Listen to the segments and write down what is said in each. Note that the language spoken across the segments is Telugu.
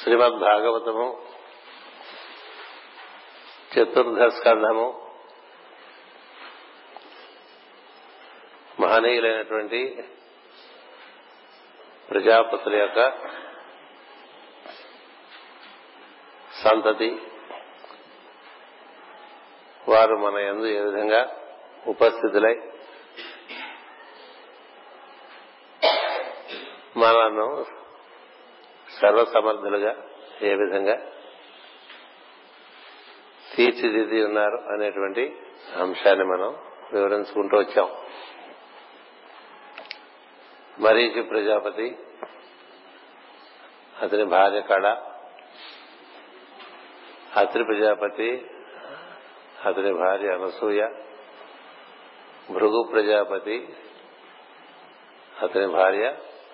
శ్రీమద్ భాగవతము చతుర్థ స్కంధము మహనీయులైనటువంటి ప్రజాపతుల యొక్క సంతతి వారు మన ఎందు ఏ విధంగా ఉపస్థితులై మనను సర్వసమర్థులుగా ఏ విధంగా తీర్చిదిద్ది ఉన్నారు అనేటువంటి అంశాన్ని మనం వివరించుకుంటూ వచ్చాం మరీచి ప్రజాపతి అతని భార్య కళ అత్రి ప్రజాపతి అతని భార్య అనసూయ భృగు ప్రజాపతి అతని భార్య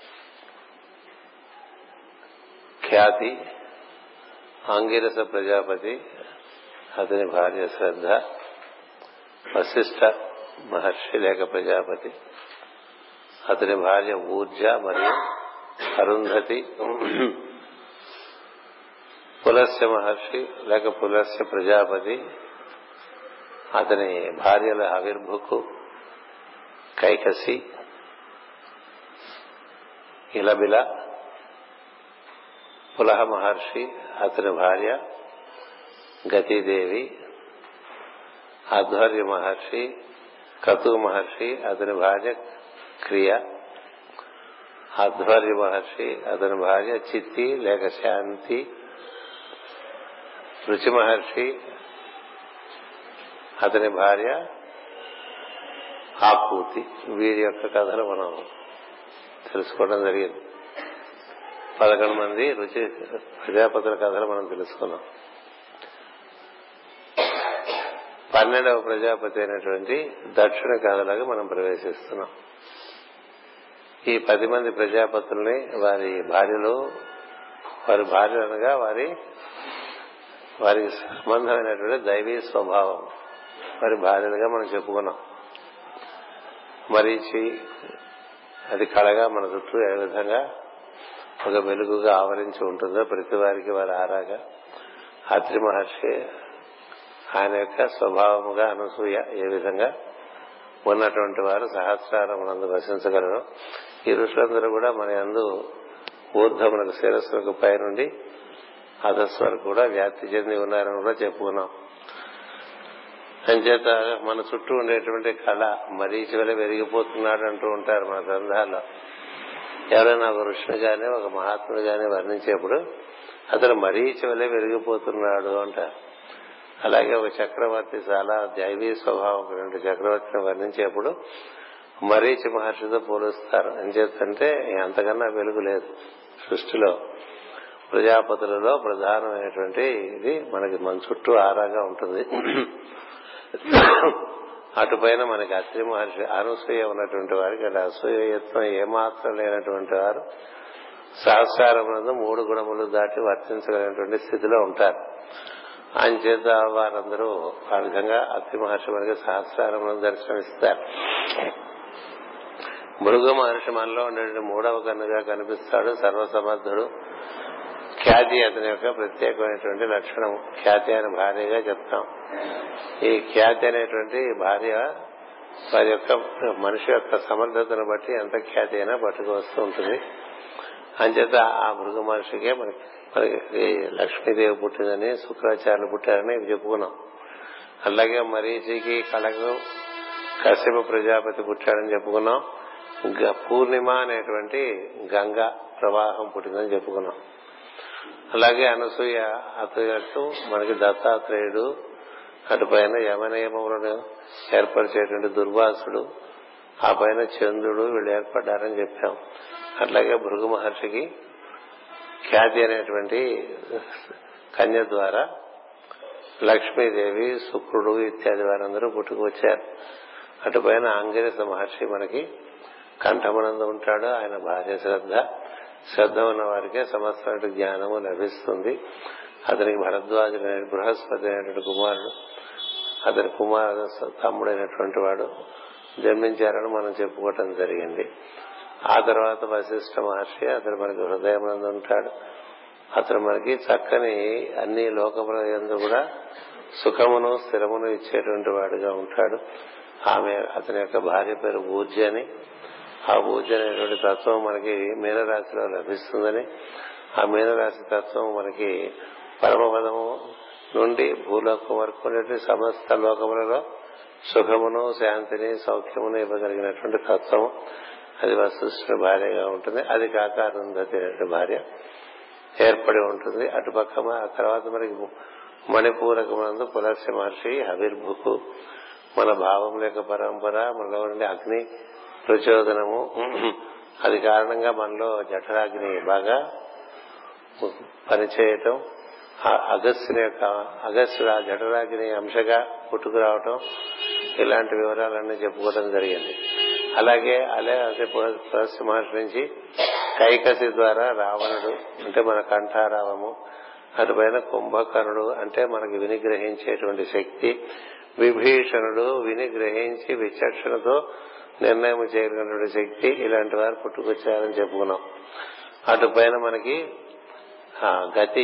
ఖ్యాతి ఆంగిరస ప్రజాపతి అతని భార్య శ్రద్ధ వశిష్ఠ మహర్షి లేక ప్రజాపతి అతని భార్య ఊర్జ మరియు అరుంధతి పులస్య మహర్షి లేక పులస్య ప్రజాపతి అతని భార్యల ఆవిర్భుకు కైకసి ఇలబిల పులహ మహర్షి అతని భార్య గతీదేవి ఆధ్వర్య మహర్షి కతు మహర్షి అతని భార్య క్రియ ఆధ్వర్య మహర్షి అతని భార్య చిత్తి లేక శాంతి రుచి మహర్షి అతని భార్య ఆకూతి వీరి యొక్క కథలు మనం తెలుసుకోవడం జరిగింది పదకొండు మంది రుచి ప్రజాపతుల కథలు మనం తెలుసుకున్నాం పన్నెండవ ప్రజాపతి అయినటువంటి దక్షిణ కథలకు మనం ప్రవేశిస్తున్నాం ఈ పది మంది ప్రజాపతుల్ని వారి భార్యలు వారి భార్యలు అనగా వారి వారికి సంబంధమైనటువంటి దైవీ స్వభావం వారి భార్యలుగా మనం చెప్పుకున్నాం మరీచి అది కళగా మన చుట్టూ ఏ విధంగా ఒక వెలుగుగా ఆవరించి ఉంటుందో ప్రతి వారికి వారి ఆరాగా అత్రి మహర్షి ఆయన యొక్క స్వభావముగా అనసూయ ఏ విధంగా ఉన్నటువంటి వారు సహస్రారం నందు వసించగలరు ఈ ఋషులందరూ కూడా మన యందు ఊర్ధములకు శిరస్సులకు పైనుండి అధస్ వరకు కూడా వ్యాప్తి చెంది ఉన్నారని కూడా చెప్పుకున్నాం అంచేత మన చుట్టూ ఉండేటువంటి కళ మరీచి వల్ల పెరిగిపోతున్నాడు అంటూ ఉంటారు మన గ్రంథాల్లో ఎవరైనా ఒక ఋషుని గాని ఒక మహాత్ముడు గాని వర్ణించేప్పుడు అతను మరీచి వల్లే పెరిగిపోతున్నాడు అంటారు అలాగే ఒక చక్రవర్తి చాలా దైవీ స్వభావం రెండు చక్రవర్తిని వర్ణించేప్పుడు మరీచి మహర్షితో పోలుస్తారు చేతంటే అంతకన్నా వెలుగు లేదు సృష్టిలో ప్రజాపతులలో ప్రధానమైనటువంటి ఇది మనకి మన చుట్టూ ఆరాగా ఉంటుంది అటుపైన మనకి అత్రి మహర్షి అనసూయ ఉన్నటువంటి వారికి అలా అసూయత్వం ఏమాత్రం లేనటువంటి వారు సహస్రారమునందు మూడు గుణములు దాటి వర్తించగలిగినటువంటి స్థితిలో ఉంటారు ఆయన చేత వారందరూ ఆ విధంగా అత్రి మహర్షి మనకి సహస్రారములను దర్శనమిస్తారు భృగు మహర్షి మనలో ఉండే మూడవ కన్నుగా కనిపిస్తాడు సర్వసమర్థుడు ఖ్యాతి అతని యొక్క ప్రత్యేకమైనటువంటి లక్షణం ఖ్యాతి అనే భార్యగా చెప్తాం ఈ ఖ్యాతి అనేటువంటి భార్య వారి యొక్క మనిషి యొక్క సమర్థతను బట్టి ఎంత ఖ్యాతి అయినా పట్టుకు వస్తూ ఉంటుంది అంచేత ఆ మృగ మనిషికే మనకి మనకి లక్ష్మీదేవి పుట్టిందని శుక్రాచార్యులు పుట్టారని చెప్పుకున్నాం అలాగే మరీచికి కళకు కశ్యప ప్రజాపతి పుట్టాడని చెప్పుకున్నాం పూర్ణిమ అనేటువంటి గంగ ప్రవాహం పుట్టిందని చెప్పుకున్నాం అలాగే అనసూయ అతగట్టు మనకి దత్తాత్రేయుడు అటుపైన యమనియమములను ఏర్పరిచేటువంటి దుర్వాసుడు ఆ పైన చంద్రుడు వీళ్ళు ఏర్పడ్డారని చెప్పాం అట్లాగే భృగు మహర్షికి ఖ్యాతి అనేటువంటి కన్య ద్వారా లక్ష్మీదేవి శుక్రుడు ఇత్యాది వారందరూ పుట్టుకొచ్చారు అటుపైన ఆంగిరస మహర్షి మనకి కంఠమనంద ఉంటాడు ఆయన భార్య శ్రద్ధ శ్రద్ధ ఉన్న వారికే సమస్తమైన జ్ఞానము లభిస్తుంది అతనికి భరద్వాజుడు బృహస్పతి అనేటువంటి కుమారుడు అతని కుమారు తమ్ముడైనటువంటి వాడు జన్మించారని మనం చెప్పుకోవటం జరిగింది ఆ తర్వాత వశిష్ఠ మహర్షి అతను మనకి హృదయం ఉంటాడు అతను మనకి చక్కని అన్ని లోకముల ఎందు కూడా సుఖమును స్థిరమును ఇచ్చేటువంటి వాడుగా ఉంటాడు ఆమె అతని యొక్క భార్య పేరు బూర్జ అని ఆ బూర్జ అనేటువంటి తత్వం మనకి మీనరాశిలో లభిస్తుందని ఆ మీనరాశి తత్వం మనకి పరమపదము నుండి భూలోకం వరకు ఉండేటువంటి సమస్త లోకములలో సుఖమును శాంతిని సౌఖ్యమును ఇవ్వగలిగినటువంటి తత్వం అది వస్తున్న భార్యగా ఉంటుంది అది కాక అరుంధతి అనేటువంటి భార్య ఏర్పడి ఉంటుంది అటుపక్క ఆ తర్వాత మనకి మణిపూరకమునందు పులర్శ మహర్షి హవిర్భుకు మన భావం లేక పరంపర మనలో ఉండే అగ్ని ప్రచోదనము అది కారణంగా మనలో జఠరాగ్ని బాగా పనిచేయటం అగస్త్యుని యొక్క అగస్త్యుడు ఆ జఠరాగ్ని అంశగా పుట్టుకురావటం ఇలాంటి వివరాలన్నీ చెప్పుకోవడం జరిగింది అలాగే అలే అంటే పులస్య మహర్షి నుంచి కైకసి ద్వారా రావణుడు అంటే మన కంఠారావము అటుపైన కుంభకర్ణుడు అంటే మనకి వినిగ్రహించేటువంటి శక్తి విభీషణుడు వినిగ్రహించి విచక్షణతో నిర్ణయం చేయగలిగినటువంటి శక్తి ఇలాంటి వారు పుట్టుకొచ్చారని చెప్పుకున్నాం అటుపైన మనకి గతి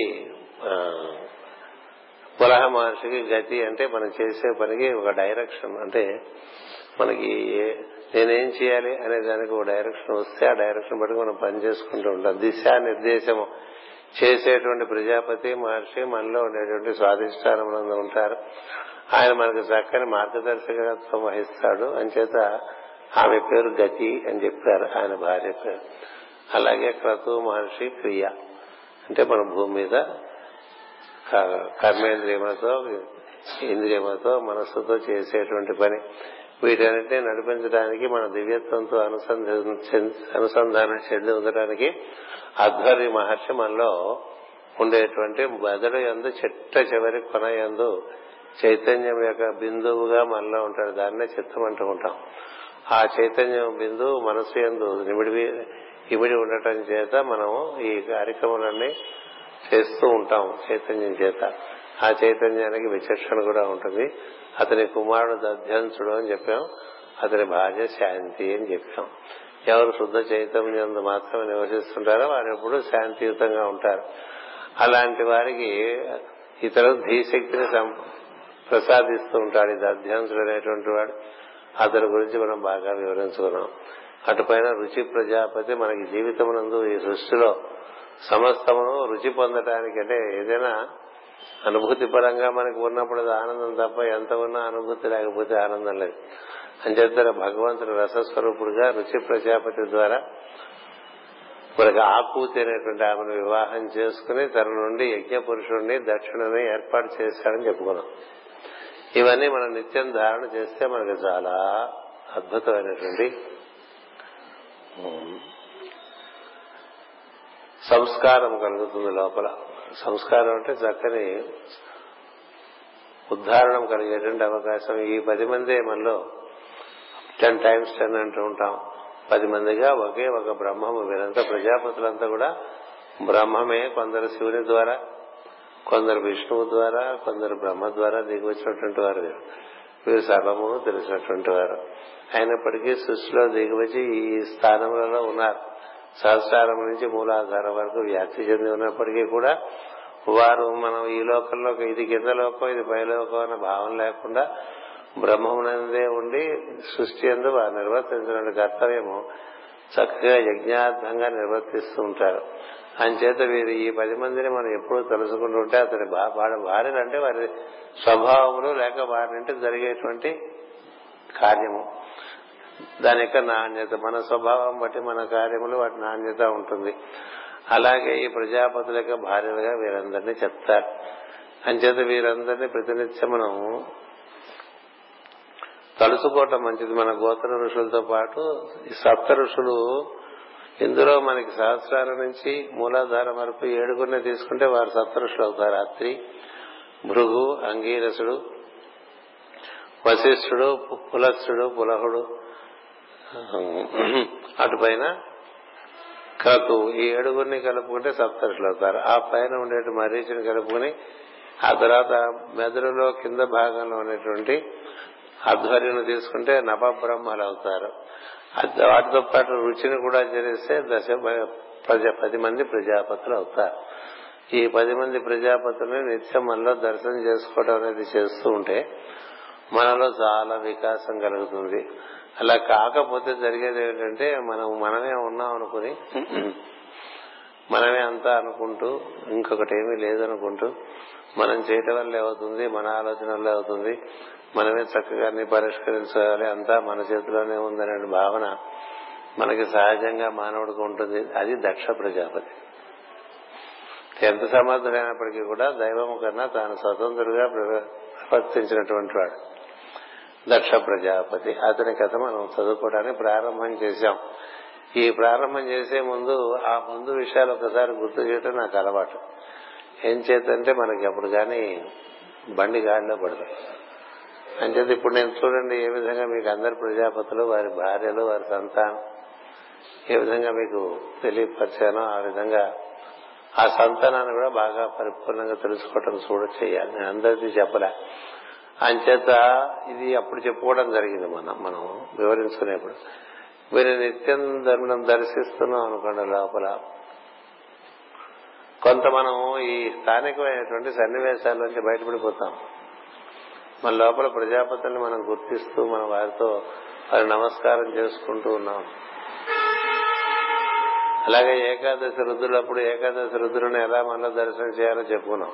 పులహ మహర్షికి గతి అంటే మనం చేసే పనికి ఒక డైరెక్షన్ అంటే మనకి నేనేం చేయాలి అనే దానికి ఒక డైరెక్షన్ వస్తే ఆ డైరెక్షన్ బట్టి మనం పని చేసుకుంటూ ఉంటాం దిశా నిర్దేశము చేసేటువంటి ప్రజాపతి మహర్షి మనలో ఉండేటువంటి స్వాధిష్టానంలో ఉంటారు ఆయన మనకు చక్కని మార్గదర్శకత్వం వహిస్తాడు అంచేత ఆమె పేరు గతి అని చెప్పారు ఆయన భార్య పేరు అలాగే క్రతు మహర్షి క్రియ అంటే మన భూమి మీద కర్మేంద్రియములతో ఇంద్రియములతో మనస్సుతో చేసేటువంటి పని వీటన్నిటిని నడిపించడానికి మన దివ్యత్వంతో అనుసంధానం చెంది ఉండటానికి అధ్వర్య మహర్షి మనలో ఉండేటువంటి మెదడు ఎందు చెట్ట చివరి కొన ఎందు చైతన్యం యొక్క బిందువుగా మనలో ఉంటాడు దాన్నే చిత్తం అంటూ ఉంటాం ఆ చైతన్యం బిందువు మనసు ఎందు నిమిడి ఇమిడి ఉండటం చేత మనం ఈ కార్యక్రమాలన్నీ చేస్తూ ఉంటాం చైతన్యం చేత ఆ చైతన్యానికి విచక్షణ కూడా ఉంటుంది అతని కుమారుడు దధ్యంసుడు అని చెప్పాం అతని భార్య శాంతి అని చెప్పాం ఎవరు శుద్ధ చైతన్యం మాత్రమే నివసిస్తుంటారో వారు ఎప్పుడు శాంతియుతంగా ఉంటారు అలాంటి వారికి ఇతరులు ధీశక్తిని ప్రసాదిస్తూ ఉంటాడు ఇది అధ్యాంసుడు అనేటువంటి వాడు అతని గురించి మనం బాగా వివరించుకున్నాం అటుపైన రుచి ప్రజాపతి మనకి జీవితమునందు ఈ సృష్టిలో సమస్తమును రుచి పొందటానికి అంటే ఏదైనా అనుభూతి పరంగా మనకి ఉన్నప్పుడు అది ఆనందం తప్ప ఎంత ఉన్నా అనుభూతి లేకపోతే ఆనందం లేదు అంచేత భగవంతుడు రసస్వరూపుడుగా రుచి ప్రజాపతి ద్వారా మనకి ఆకూతి అనేటువంటి ఆమెను వివాహం చేసుకుని తన నుండి యజ్ఞ పురుషుడిని దక్షిణని ఏర్పాటు చేశాడని చెప్పుకున్నాం ఇవన్నీ మనం నిత్యం ధారణ చేస్తే మనకి చాలా అద్భుతమైనటువంటి సంస్కారం కలుగుతుంది లోపల సంస్కారం అంటే చక్కని ఉద్ధారణం కలిగేటువంటి అవకాశం ఈ పది మంది మనలో టెన్ టైమ్స్ టెన్ అంటూ ఉంటాం పది మందిగా ఒకే ఒక బ్రహ్మము వీరంతా ప్రజాపతులంతా కూడా బ్రహ్మమే కొందరు శివుని ద్వారా కొందరు విష్ణువు ద్వారా కొందరు బ్రహ్మ ద్వారా దిగి వచ్చినటువంటి వారు వీరు సర్వము తెలిసినటువంటి వారు అయినప్పటికీ సృష్టిలో దిగివచ్చి ఈ స్థానములలో ఉన్నారు సహస్రారం నుంచి మూలాధారం వరకు వ్యాప్తి చెంది ఉన్నప్పటికీ కూడా వారు మనం ఈ లోకంలో ఇది కింద లోకం ఇది పై లోకం అన్న భావం లేకుండా బ్రహ్మమునందే ఉండి సృష్టి ఎందు వారు నిర్వర్తించిన కర్తవ్యము చక్కగా యజ్ఞార్థంగా నిర్వర్తిస్తూ ఉంటారు అంచేత వీరు ఈ పది మందిని మనం ఎప్పుడూ తెలుసుకుంటూ ఉంటే అతని వాడి భార్యలు అంటే వారి స్వభావములు లేక వారి నుండి జరిగేటువంటి కార్యము దాని యొక్క నాణ్యత మన స్వభావం బట్టి మన కార్యములు వాటి నాణ్యత ఉంటుంది అలాగే ఈ ప్రజాపతుల యొక్క భార్యలుగా వీరందరినీ చెప్తారు అంచేత వీరందరినీ ప్రతినిత్యం మనం తలుసుకోవటం మంచిది మన గోత్ర ఋషులతో పాటు ఈ సప్త ఋషులు ఇందులో మనకి సహస్రాల నుంచి మూలాధారం వరకు ఏడుగురిని తీసుకుంటే వారు సప్త ఋషులు అవుతారు అత్రి భృగు అంగీరసుడు వశిష్ఠుడు పులస్సుడు పులహుడు అటుపైన క్రతు ఈ ఏడుగురిని కలుపుకుంటే సప్తరుషులు అవుతారు ఆ పైన ఉండే మరీచిని కలుపుకుని ఆ తర్వాత మెదడులో కింద భాగంలో ఉండేటువంటి ఆధ్వర్యం తీసుకుంటే నవబ్రహ్మలు అవుతారు వాటితో పాటు రుచిని కూడా చేస్తే దశ ప్రజా పది మంది ప్రజాపతులు అవుతారు ఈ పది మంది ప్రజాపతుల్ని నిత్యం మనలో దర్శనం చేసుకోవడం అనేది చేస్తూ ఉంటే మనలో చాలా వికాసం కలుగుతుంది అలా కాకపోతే జరిగేది ఏంటంటే మనం మనమే ఉన్నాం అనుకుని మనమే అంతా అనుకుంటూ ఇంకొకటి ఏమీ లేదనుకుంటూ మనం చేయటం వల్ల అవుతుంది మన ఆలోచన వల్ల అవుతుంది మనమే చక్కగా అన్ని పరిష్కరించాలి అంతా మన చేతిలోనే ఉందనే భావన మనకి సహజంగా మానవుడికి ఉంటుంది అది దక్ష ప్రజాపతి ఎంత సమర్థుడైనప్పటికీ కూడా దైవం కన్నా తాను స్వతంత్రుడిగా ప్రవర్తించినటువంటి వాడు దక్ష ప్రజాపతి అతని కథ మనం చదువుకోవడానికి ప్రారంభం చేశాం ఈ ప్రారంభం చేసే ముందు ఆ ముందు విషయాలు ఒకసారి గుర్తు చేయడం నాకు అలవాటు ఏం చేతంటే మనకి అప్పుడు కానీ బండి గాడిలో పడదు అంచేది ఇప్పుడు నేను చూడండి ఏ విధంగా మీకు అందరి ప్రజాపతులు వారి భార్యలు వారి సంతానం ఏ విధంగా మీకు తెలియపరిచానో ఆ విధంగా ఆ సంతానాన్ని కూడా బాగా పరిపూర్ణంగా తెలుసుకోవటం చూడ చేయాలి నేను అందరికీ చెప్పలే అంచేత ఇది అప్పుడు చెప్పుకోవడం జరిగింది మనం మనం వివరించుకునేప్పుడు మీరు నిత్యం ధర్మం దర్శిస్తున్నాం అనుకోండి లోపల కొంత మనం ఈ స్థానికమైనటువంటి సన్నివేశాల నుంచి బయటపడిపోతాం మన లోపల ప్రజాపతుల్ని మనం గుర్తిస్తూ మన వారితో వారి నమస్కారం చేసుకుంటూ ఉన్నాం అలాగే ఏకాదశి రుద్రులప్పుడు ఏకాదశి రుద్రుని ఎలా మనలో దర్శనం చేయాలో చెప్పుకున్నాం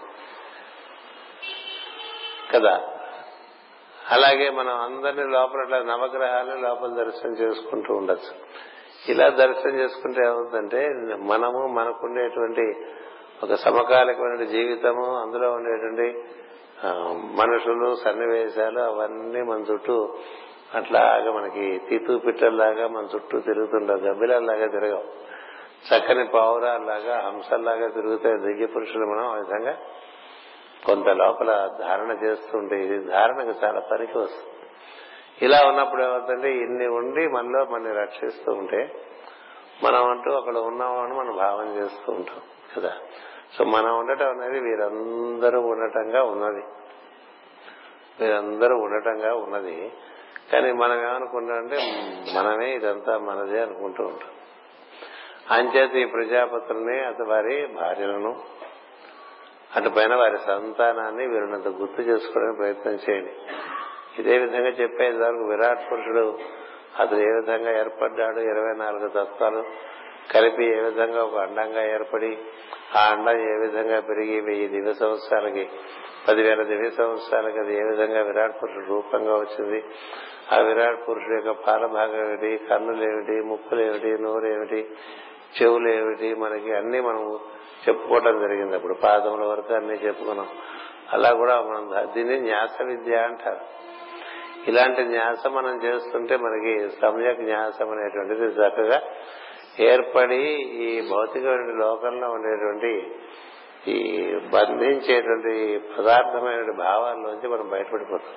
కదా అలాగే మనం అందరినీ లోపల నవగ్రహాలను లోపల దర్శనం చేసుకుంటూ ఉండొచ్చు ఇలా దర్శనం చేసుకుంటే ఏమవుతుందంటే మనము మనకుండేటువంటి ఒక సమకాలికమైన జీవితము అందులో ఉండేటువంటి మనుషులు సన్నివేశాలు అవన్నీ మన చుట్టూ అట్లాగా మనకి తీతూ పిట్టల్లాగా మన చుట్టూ తిరుగుతుంటారు గబ్బిలలాగా తిరగవు చక్కని పావురాల్లాగా హంసల్లాగా తిరుగుతాయి దివ్య పురుషులు మనం ఆ విధంగా కొంత లోపల ధారణ చేస్తుంటే ఇది ధారణకు చాలా పనికి వస్తుంది ఇలా ఉన్నప్పుడు ఏమవుతుందంటే ఇన్ని ఉండి మనలో మనని రక్షిస్తూ ఉంటే మనం అంటూ అక్కడ ఉన్నామని మనం భావన చేస్తూ ఉంటాం కదా సో మనం ఉండటం అనేది వీరందరూ ఉండటంగా ఉన్నది వీరందరూ ఉండటంగా ఉన్నది కానీ మనం ఏమనుకుంటామంటే మనమే ఇదంతా మనదే అనుకుంటూ ఉంటాం అంచేత ఈ ప్రజాపతుల్ని అటు వారి భార్యలను అటు పైన వారి సంతానాన్ని వీరినంత గుర్తు చేసుకోవడానికి ప్రయత్నం చేయండి ఇదే విధంగా చెప్పేది వరకు విరాట్ పురుషుడు అతను ఏ విధంగా ఏర్పడ్డాడు ఇరవై నాలుగు తత్వాలు కలిపి ఏ విధంగా ఒక అండంగా ఏర్పడి ఆ అండం ఏ విధంగా పెరిగి వెయ్యి దివ్య సంవత్సరాలకి పదివేల దివ్య సంవత్సరాలకి అది ఏ విధంగా విరాట్ పురుషుడు రూపంగా వచ్చింది ఆ విరాట్ పురుషుడు యొక్క పాలభాగం ఏమిటి కన్నులు ఏమిటి ముక్కులు ఏమిటి నోరు ఏమిటి చెవులు ఏమిటి మనకి అన్ని మనం చెప్పుకోవడం జరిగింది అప్పుడు పాదముల వరకు అన్ని చెప్పుకున్నాం అలా కూడా మనం దీన్ని న్యాస విద్య అంటారు ఇలాంటి న్యాస మనం చేస్తుంటే మనకి సమ్యక్ న్యాసం అనేటువంటిది చక్కగా ఏర్పడి ఈ భౌతికమైన లోకంలో ఉండేటువంటి ఈ బంధించేటువంటి పదార్థమైన భావాల్లోంచి మనం బయటపడిపోతాం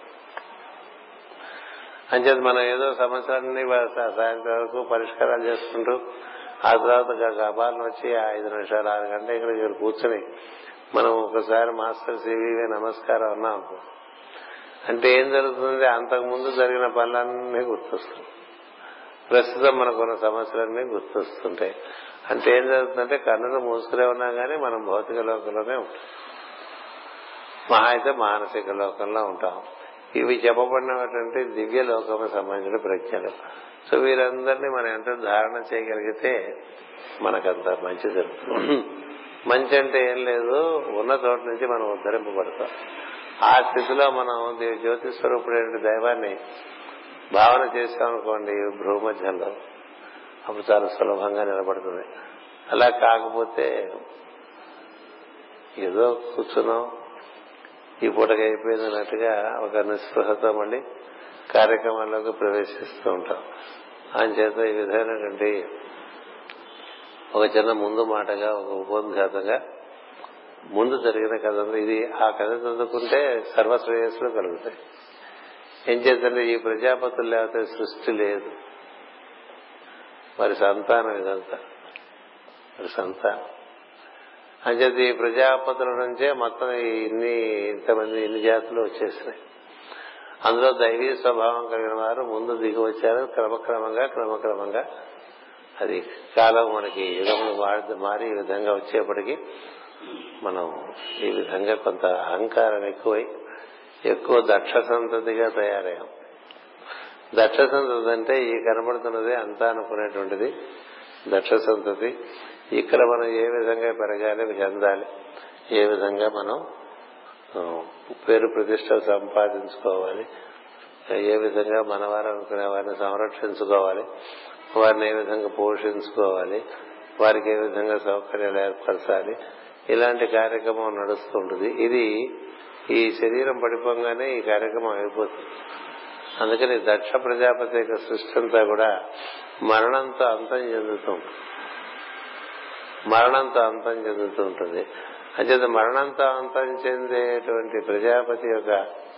అంచేది మనం ఏదో సమస్యలన్నీ సాయంత్రం వరకు పరిష్కారాలు చేసుకుంటూ ఆ తర్వాత గబాలను వచ్చి ఐదు నిమిషాలు ఆరు గంటల ఇక్కడ కూర్చుని మనం ఒకసారి మాస్టర్ సివివి నమస్కారం అన్నాం అంటే ఏం జరుగుతుంది అంతకు ముందు జరిగిన పనులన్నీ గుర్తొస్తుంది ప్రస్తుతం మనకున్న సమస్యలన్నీ గుర్తొస్తుంటాయి అంటే ఏం జరుగుతుందంటే కన్నులు మూసుకునే ఉన్నా గానీ మనం భౌతిక లోకంలోనే ఉంటాం మహా అయితే మానసిక లోకంలో ఉంటాం ఇవి చెప్పబడినటువంటి దివ్య లోకం సంబంధించిన ప్రజ్ఞలు సో వీరందరినీ మనం ఎంత ధారణ చేయగలిగితే మనకంత మంచి జరుగుతుంది మంచి అంటే ఏం లేదు ఉన్న చోట నుంచి మనం ఉద్ధరింపబడతాం ఆ స్థితిలో మనం జ్యోతి స్వరూపుడైన దైవాన్ని భావన చేసామనుకోండి భ్రూమధ్యంలో అప్పుడు చాలా సులభంగా నిలబడుతుంది అలా కాకపోతే ఏదో కూర్చున్నాం ఈ పూటకి అయిపోయింది అన్నట్టుగా ఒక నిస్పృహతో మళ్ళీ కార్యక్రమాల్లోకి ప్రవేశిస్తూ ఉంటాం చేత ఈ విధమైనటువంటి ఒక చిన్న ముందు మాటగా ఒక ఉపోద్ఘాతంగా ముందు జరిగిన కథ ఇది ఆ కథ చదువుకుంటే సర్వశ్రేయస్సులు కలుగుతాయి ఏం చేద్దంటే ఈ ప్రజాపతులు లేకపోతే సృష్టి లేదు వారి సంతానం ఇదంతా వారి సంతానం అంచేది ఈ ప్రజాపతుల నుంచే మొత్తం ఇన్ని ఇంతమంది ఇన్ని జాతులు వచ్చేసినాయి అందులో దైవీ స్వభావం కలిగిన వారు ముందు దిగి వచ్చారు క్రమక్రమంగా క్రమక్రమంగా అది కాలం మనకి యుగములు మారి ఈ విధంగా వచ్చేప్పటికీ మనం ఈ విధంగా కొంత అహంకారం ఎక్కువై ఎక్కువ దక్ష సంతతిగా తయారయ్యాం దక్ష సంతతి అంటే ఈ కనబడుతున్నది అంతా అనుకునేటువంటిది దక్ష సంతతి ఇక్కడ మనం ఏ విధంగా పెరగాలి చెందాలి ఏ విధంగా మనం పేరు ప్రతిష్ట సంపాదించుకోవాలి ఏ విధంగా మన వారు అనుకునే వారిని సంరక్షించుకోవాలి వారిని ఏ విధంగా పోషించుకోవాలి వారికి ఏ విధంగా సౌకర్యాలు ఏర్పరచాలి ఇలాంటి కార్యక్రమం నడుస్తూ ఉంటుంది ఇది ఈ శరీరం పడిపోగానే ఈ కార్యక్రమం అయిపోతుంది అందుకని దక్ష ప్రజాపతి యొక్క సృష్టి అంతా కూడా మరణంతో అంతం చెందుతూ మరణంతో అంతం చెందుతూ ఉంటుంది అంచేత మరణంతో అంతం చెందేటువంటి ప్రజాపతి యొక్క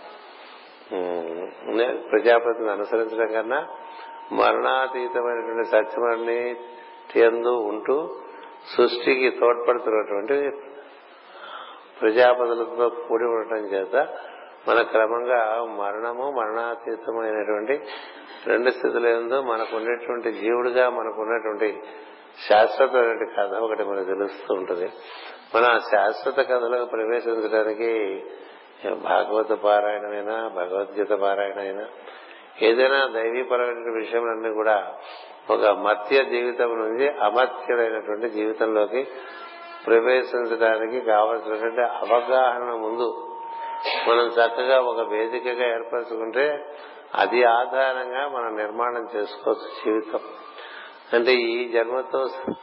ప్రజాపతిని అనుసరించడం కన్నా మరణాతీతమైనటువంటి సత్యమణి ఎందు ఉంటూ సృష్టికి తోడ్పడుతున్నటువంటి ప్రజాపతులతో కూడి ఉండటం చేత మన క్రమంగా మరణము మరణాతీతమైనటువంటి రెండు స్థితుల ఎందు మనకు ఉండేటువంటి జీవుడిగా మనకు ఉన్నటువంటి శాశ్వతమైన కథ ఒకటి మనకు తెలుస్తూ ఉంటుంది మన శాశ్వత కథలకు ప్రవేశించడానికి భాగవత పారాయణమైనా భగవద్గీత పారాయణమైనా ఏదైనా దైవీపరమైన విషయములన్నీ కూడా ఒక మత్య జీవితం నుంచి అమత్యుడైనటువంటి జీవితంలోకి ప్రవేశించడానికి కావలసినటువంటి అవగాహన ముందు మనం చక్కగా ఒక వేదికగా ఏర్పరచుకుంటే అది ఆధారంగా మనం నిర్మాణం చేసుకోవచ్చు జీవితం అంటే ఈ జన్మతో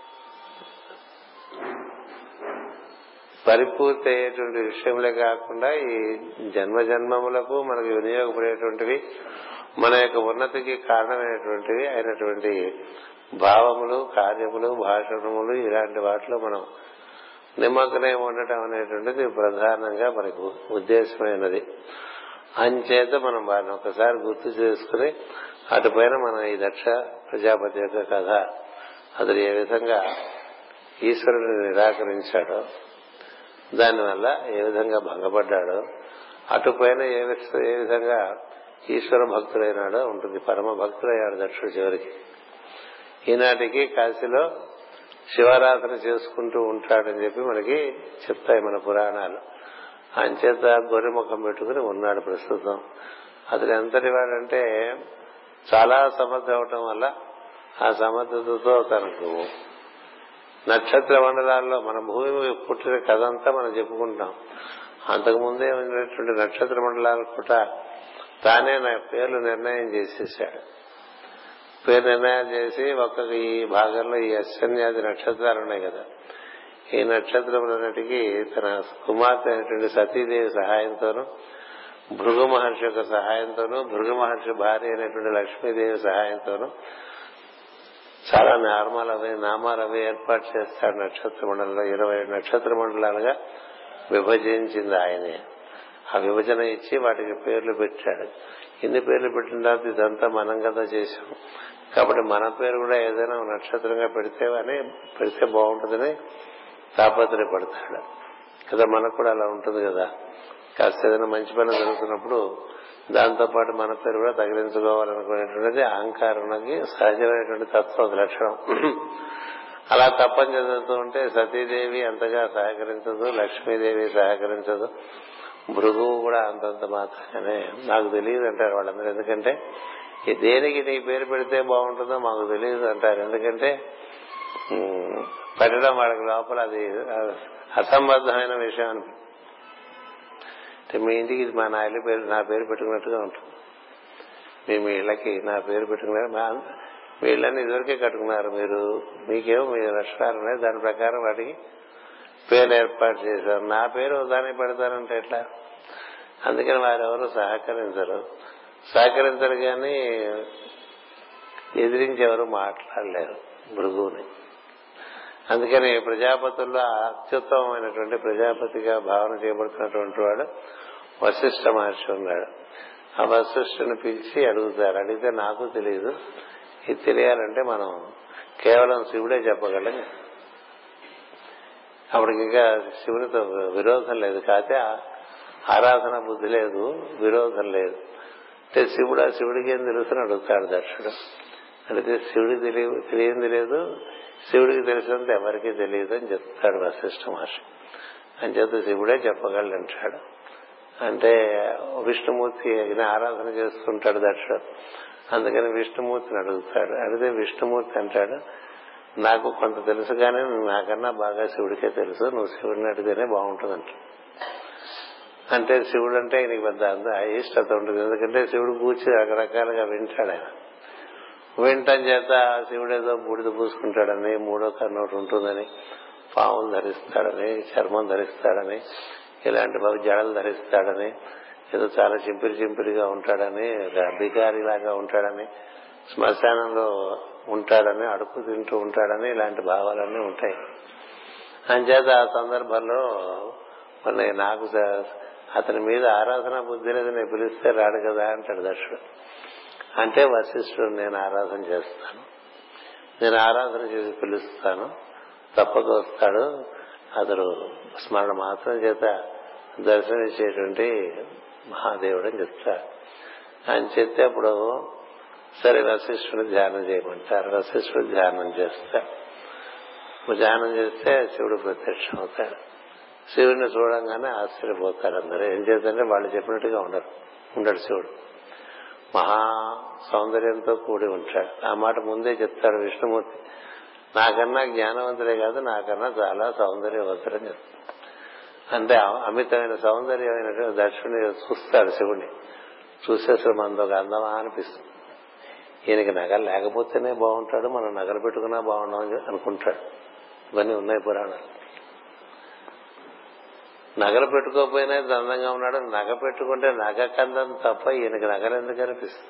పరిపూర్తి అయ్యేటువంటి విషయంలో కాకుండా ఈ జన్మ జన్మములకు మనకు వినియోగపడేటువంటివి మన యొక్క ఉన్నతికి కారణమైనటువంటివి అయినటువంటి భావములు కార్యములు భాషణములు ఇలాంటి వాటిలో మనం నిమగ్నమై ఉండటం అనేటువంటిది ప్రధానంగా మనకు ఉద్దేశమైనది అంచేత మనం వారిని ఒకసారి గుర్తు చేసుకుని అటుపైన మనం ఈ దక్ష ప్రజాపతి యొక్క కథ అతడు ఏ విధంగా ఈశ్వరుని నిరాకరించాడో దానివల్ల ఏ విధంగా భంగపడ్డాడో అటుపైన ఏ ఏ విధంగా ఈశ్వర భక్తుడైనాడో ఉంటుంది పరమ భక్తుడయ్యాడు దక్షుడు చివరికి ఈనాటికి కాశీలో శివారాధన చేసుకుంటూ ఉంటాడని చెప్పి మనకి చెప్తాయి మన పురాణాలు ఆయన చేత గొర్రె ముఖం పెట్టుకుని ఉన్నాడు ప్రస్తుతం అతడు ఎంతటి వాడంటే చాలా సమర్థ అవటం వల్ల ఆ సమర్థతతో తనకు నక్షత్ర మండలాల్లో మన భూమి పుట్టిన కథంతా మనం చెప్పుకుంటాం అంతకు ముందే ఉన్నటువంటి నక్షత్ర మండలాలు కూడా తానే నా పేర్లు నిర్ణయం చేసేసాడు పేరు నిర్ణయం చేసి ఒక్కొక్క ఈ భాగంలో ఈ అశ్వన్యాది నక్షత్రాలు ఉన్నాయి కదా ఈ నక్షత్రములన్నిటికీ తన కుమార్తె అయినటువంటి సతీదేవి సహాయంతోనూ భృగు మహర్షి యొక్క సహాయంతోనూ భృగు మహర్షి భార్య అయినటువంటి లక్ష్మీదేవి సహాయంతోనూ చాలా నార్మల్ అవి నామాలు అవి ఏర్పాటు చేస్తాడు నక్షత్ర మండలంలో ఇరవై నక్షత్ర మండలాలుగా విభజించింది ఆయనే ఆ విభజన ఇచ్చి వాటికి పేర్లు పెట్టాడు ఇన్ని పేర్లు పెట్టిన తర్వాత ఇదంతా మనం కదా చేశాం కాబట్టి మన పేరు కూడా ఏదైనా నక్షత్రంగా పెడితే అని పెడితే బాగుంటుందని తాపత్రయపడతాడు కదా మనకు కూడా అలా ఉంటుంది కదా కాస్త ఏదైనా మంచి పని జరుగుతున్నప్పుడు దాంతో పాటు మన పేరు కూడా తగిలించుకోవాలనుకునేటువంటిది అహంకారానికి సహజమైనటువంటి తత్వ లక్షణం అలా తప్పని చదువుతూ ఉంటే సతీదేవి అంతగా సహకరించదు లక్ష్మీదేవి సహకరించదు భృగువు కూడా అంతంత మాత్రమే నాకు తెలియదు అంటారు వాళ్ళందరూ ఎందుకంటే దేనికి నీ పేరు పెడితే బాగుంటుందో మాకు తెలియదు అంటారు ఎందుకంటే పెట్టడం వాళ్ళకి లోపల అది అసంబద్ధమైన విషయం అని అంటే మీ ఇంటికి మా నా ఇల్లు పేరు నా పేరు పెట్టుకున్నట్టుగా ఉంటుంది మీ మీ ఇళ్ళకి నా పేరు పెట్టుకున్నారు మీ ఇళ్ళని ఇదివరకే కట్టుకున్నారు మీరు మీకేమో మీ లక్షణాలు ఉన్నాయి దాని ప్రకారం వాటికి పేరు ఏర్పాటు చేశారు నా పేరు దానికి పెడతారంటే ఎట్లా అందుకని వారెవరు సహకరించరు సహకరించరు కానీ ఎదిరించి ఎవరు మాట్లాడలేరు భృగువుని అందుకని ప్రజాపతుల్లో అత్యుత్తమమైనటువంటి ప్రజాపతిగా భావన చేయబడుతున్నటువంటి వాడు వశిష్ఠ మహర్షి ఉన్నాడు ఆ వశిష్ఠుని పిలిచి అడుగుతారు అడిగితే నాకు తెలియదు ఇది తెలియాలంటే మనం కేవలం శివుడే చెప్పగలం అప్పటికి ఇంకా శివునితో విరోధం లేదు కాకపోతే ఆరాధన బుద్ధి లేదు విరోధం లేదు అంటే శివుడు ఆ శివుడికి ఏం తెలుసుని అడుగుతాడు దక్షుడు అడిగితే శివుడికి తెలియ తెలియంది లేదు శివుడికి తెలిసినంత ఎవరికీ తెలియదు అని చెప్తాడు వశిష్ఠ మహర్షి అని చెప్తే శివుడే చెప్పగలడు అంటాడు అంటే విష్ణుమూర్తి ఆరాధన చేస్తుంటాడు దక్షుడు అందుకని విష్ణుమూర్తిని అడుగుతాడు అడిగితే విష్ణుమూర్తి అంటాడు నాకు కొంత తెలుసు కానీ నాకన్నా బాగా శివుడికే తెలుసు నువ్వు శివుడిని అడిగితేనే బాగుంటుందంట అంటే శివుడు అంటే నీకు పెద్ద అంత అయిష్టత ఉంటుంది ఎందుకంటే శివుడు కూర్చి రకరకాలుగా వింటాడు ఆయన వింటం చేత శివుడు ఏదో బూడిద పూసుకుంటాడని మూడో కన్ను ఒకటి ఉంటుందని పాములు ధరిస్తాడని చర్మం ధరిస్తాడని ఇలాంటి బాబు జడలు ధరిస్తాడని ఏదో చాలా చింపిరి చింపిరిగా ఉంటాడని అధికారిలాగా ఉంటాడని శ్మశానంలో ఉంటాడని అడుపు తింటూ ఉంటాడని ఇలాంటి భావాలన్నీ ఉంటాయి అంచేత ఆ సందర్భంలో మరి నాకు అతని మీద ఆరాధన బుద్ధి లేదు నేను పిలిస్తే రాడు కదా అంటాడు దర్శుడు అంటే వశిష్ఠుడు నేను ఆరాధన చేస్తాను నేను ఆరాధన చేసి పిలుస్తాను తప్పక వస్తాడు అతడు స్మరణ మాత్రం చేత దర్శనమిచ్చేటువంటి మహాదేవుడు అని చెప్తాడు ఆయన చెప్తే అప్పుడు సరే వశిష్ఠుడు ధ్యానం చేయమంటారు వశిష్ఠుడు ధ్యానం చేస్తాడు ధ్యానం చేస్తే శివుడు ప్రత్యక్షం అవుతాడు శివుడిని చూడంగానే ఆశ్చర్యపోతారు అందరూ ఏం చేద్దంటే వాళ్ళు చెప్పినట్టుగా ఉండరు ఉండడు శివుడు మహా సౌందర్యంతో కూడి ఉంటాడు ఆ మాట ముందే చెప్తాడు విష్ణుమూర్తి నాకన్నా జ్ఞానవంతుడే కాదు నాకన్నా చాలా సౌందర్యవంతుడని చెప్తాడు అంటే అమితమైన సౌందర్యమైనటువంటి దర్శుని చూస్తాడు శివుడిని చూసేసరి మనతో ఒక అందమా అనిపిస్తుంది ఈయనకి నగలు లేకపోతేనే బాగుంటాడు మనం నగలు పెట్టుకున్నా బాగుండమని అనుకుంటాడు ఇవన్నీ ఉన్నాయి పురాణాలు నగలు పెట్టుకోకపోయినా అందంగా ఉన్నాడు నగ పెట్టుకుంటే నగ కందం తప్ప ఈయనకి నగలు ఎందుకు అనిపిస్తుంది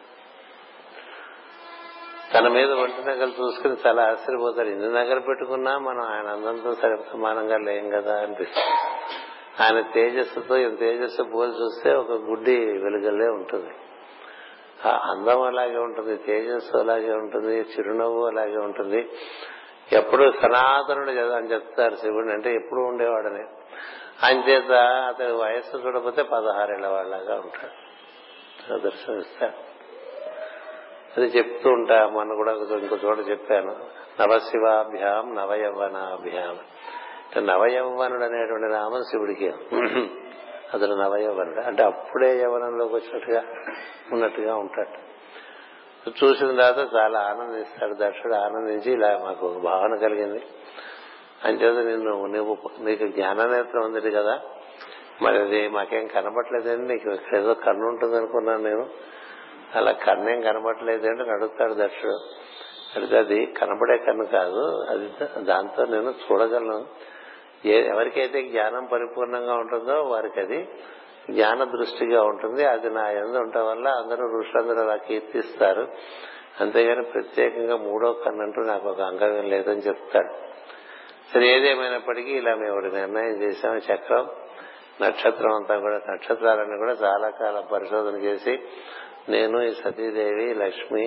తన మీద ఒంటి నగలు చూసుకుని చాలా ఆశ్చర్యపోతారు ఎన్ని నగలు పెట్టుకున్నా మనం ఆయన అందంతో సరి సమానంగా లేం కదా అనిపిస్తుంది ఆయన తేజస్సుతో ఇంత తేజస్సు పోలి చూస్తే ఒక గుడ్డి వెలుగల్లే ఉంటుంది ఆ అందం అలాగే ఉంటుంది తేజస్సు అలాగే ఉంటుంది చిరునవ్వు అలాగే ఉంటుంది ఎప్పుడు సనాతనుడు అని చెప్తారు శివుడిని అంటే ఎప్పుడు ఉండేవాడని అంచేత అతని వయస్సు చూడకపోతే పదహారేళ్ల వాళ్ళగా ఉంటాడు దర్శనమిస్తాడు అది చెప్తూ ఉంటా మొన్న కూడా ఇంకో చోట చెప్పాను నవశివాభ్యాం నవయవనాభ్యాం అంటే నవయవ్వనుడు అనేటువంటి నామం శివుడికి అతడు నవయవ్వనుడు అంటే అప్పుడే యవనంలోకి వచ్చినట్టుగా ఉన్నట్టుగా ఉంటాడు చూసిన తర్వాత చాలా ఆనందిస్తాడు దర్శుడు ఆనందించి ఇలా మాకు ఒక భావన కలిగింది అంచేత నిన్ను నువ్వు నీకు జ్ఞాననేత్రం ఉంది కదా మరి అది మాకేం కనబట్లేదండి నీకు ఏదో కన్ను ఉంటుంది అనుకున్నాను నేను అలా కన్నేం కనబట్టలేదంటే అడుగుతాడు దర్శుడు అడిగితే అది కనబడే కన్ను కాదు అది దాంతో నేను చూడగలను ఎవరికైతే జ్ఞానం పరిపూర్ణంగా ఉంటుందో వారికి అది జ్ఞాన దృష్టిగా ఉంటుంది అది నా ఎందు ఉండటం వల్ల అందరూ ఋషులందరూ అలా కీర్తిస్తారు అంతేగాని ప్రత్యేకంగా మూడో కన్నంటూ నాకు ఒక అంగం లేదని చెప్తాడు సరే ఏదేమైనప్పటికీ ఇలా మేము ఒకటి నిర్ణయం చేశాం చక్రం నక్షత్రం అంతా కూడా నక్షత్రాలన్నీ కూడా చాలా కాలం పరిశోధన చేసి నేను ఈ సతీదేవి లక్ష్మి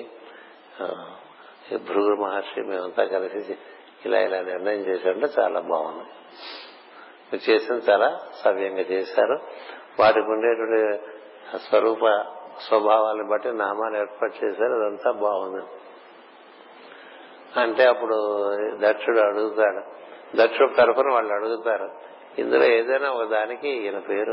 భృగు మహర్షి మేమంతా కలిసి ఇలా ఇలా నిర్ణయం చేశారంటే చాలా బాగుంది మీరు చేసింది చాలా సవ్యంగా చేశారు వాటికి ఉండేటువంటి స్వరూప స్వభావాలను బట్టి నామాలు ఏర్పాటు చేశారు అదంతా బాగుంది అంటే అప్పుడు దక్షుడు అడుగుతాడు దక్షుడు తరఫున వాళ్ళు అడుగుతారు ఇందులో ఏదైనా ఒక దానికి ఈయన పేరు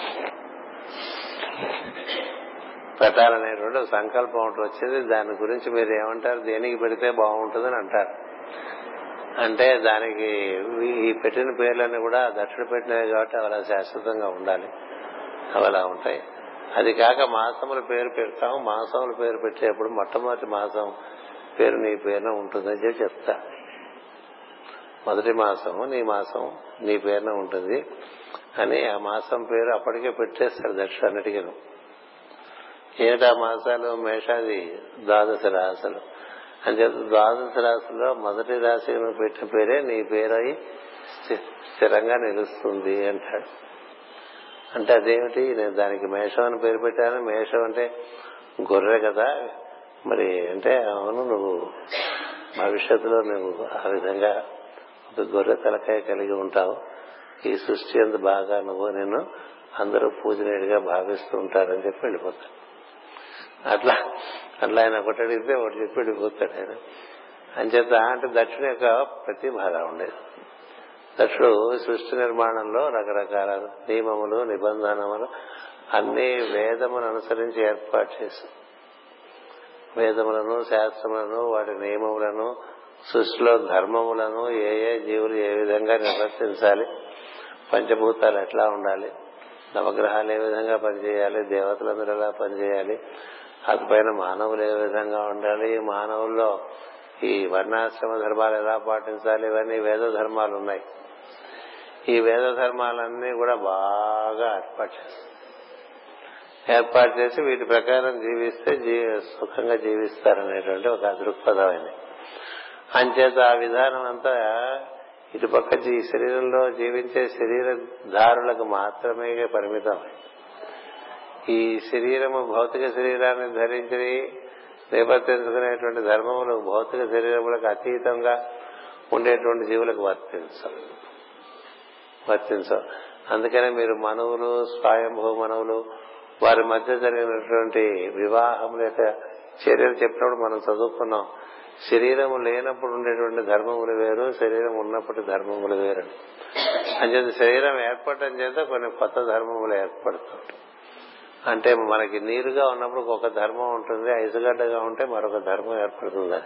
పెట్టాలనేటువంటి సంకల్పం ఒకటి వచ్చింది దాని గురించి మీరు ఏమంటారు దేనికి పెడితే బాగుంటుందని అంటారు అంటే దానికి ఈ పెట్టిన పేర్లన్నీ కూడా దక్షిణ పెట్టినవి కాబట్టి అవి అలా శాశ్వతంగా ఉండాలి అవి అలా ఉంటాయి అది కాక మాసముల పేరు పెడతాము మాసముల పేరు పెట్టేప్పుడు మొట్టమొదటి మాసం పేరు నీ పేరున ఉంటుందని చెప్పి చెప్తా మొదటి మాసం నీ మాసం నీ పేరున ఉంటుంది అని ఆ మాసం పేరు అప్పటికే పెట్టేస్తారు దక్షిణ అన్నిటికీ ఏటా మాసాలు మేషాది ద్వాదశ రాశులు అని చెప్పి ద్వాదశ రాశిలో మొదటి రాశి నువ్వు పెట్టిన పేరే నీ పేరై స్థిరంగా నిలుస్తుంది అంటాడు అంటే అదేమిటి నేను దానికి మేషం అని పేరు పెట్టాను మేషం అంటే గొర్రె కదా మరి అంటే అవును నువ్వు భవిష్యత్తులో నువ్వు ఆ విధంగా ఒక గొర్రె తలకాయ కలిగి ఉంటావు ఈ సృష్టి అంత బాగా నువ్వు నేను అందరూ పూజనీయుడిగా భావిస్తూ ఉంటారని చెప్పి వెళ్ళిపోతాడు అట్లా అట్లా ఆయన ఒకటి అడిగితే ఒకటి చెప్పి వెళ్ళిపోతాడు ఆయన అంచేత అంటే దక్షుని యొక్క ప్రతిభ అలా ఉండేది దక్షుడు సృష్టి నిర్మాణంలో రకరకాల నియమములు నిబంధనములు అన్ని వేదమును అనుసరించి ఏర్పాటు చేసి వేదములను శాస్త్రములను వాటి నియమములను సృష్టిలో ధర్మములను ఏ ఏ జీవులు ఏ విధంగా నిర్వర్తించాలి పంచభూతాలు ఎట్లా ఉండాలి నవగ్రహాలు ఏ విధంగా పనిచేయాలి దేవతలందరూ ఎలా పనిచేయాలి అటుపైన మానవులు ఏ విధంగా ఉండాలి మానవుల్లో ఈ వర్ణాశ్రమ ధర్మాలు ఎలా పాటించాలి ఇవన్నీ వేద ధర్మాలు ఉన్నాయి ఈ వేద ధర్మాలన్నీ కూడా బాగా ఏర్పాటు చేస్తారు ఏర్పాటు చేసి వీటి ప్రకారం జీవిస్తే సుఖంగా జీవిస్తారనేటువంటి ఒక దృక్పథం అయింది అంచేత ఆ విధానం అంతా ఇటుపక్క ఈ శరీరంలో జీవించే శరీర ధారులకు మాత్రమే పరిమితం ఈ శరీరము భౌతిక శరీరాన్ని ధరించి నేపథ్యించుకునేటువంటి ధర్మములు భౌతిక శరీరములకు అతీతంగా ఉండేటువంటి జీవులకు వర్తించవు వర్తించవు అందుకనే మీరు మనవులు స్వయంభూ మనవులు వారి మధ్య జరిగినటువంటి వివాహముల యొక్క చర్యలు చెప్పినప్పుడు మనం చదువుకున్నాం శరీరము లేనప్పుడు ఉండేటువంటి ధర్మములు వేరు శరీరం ఉన్నప్పటి ధర్మములు వేరు అంచేత శరీరం ఏర్పడటం చేత కొన్ని కొత్త ధర్మములు ఏర్పడుతుంటాయి అంటే మనకి నీరుగా ఉన్నప్పుడు ఒక ధర్మం ఉంటుంది ఐసుగడ్డగా ఉంటే మరొక ధర్మం ఏర్పడుతుంది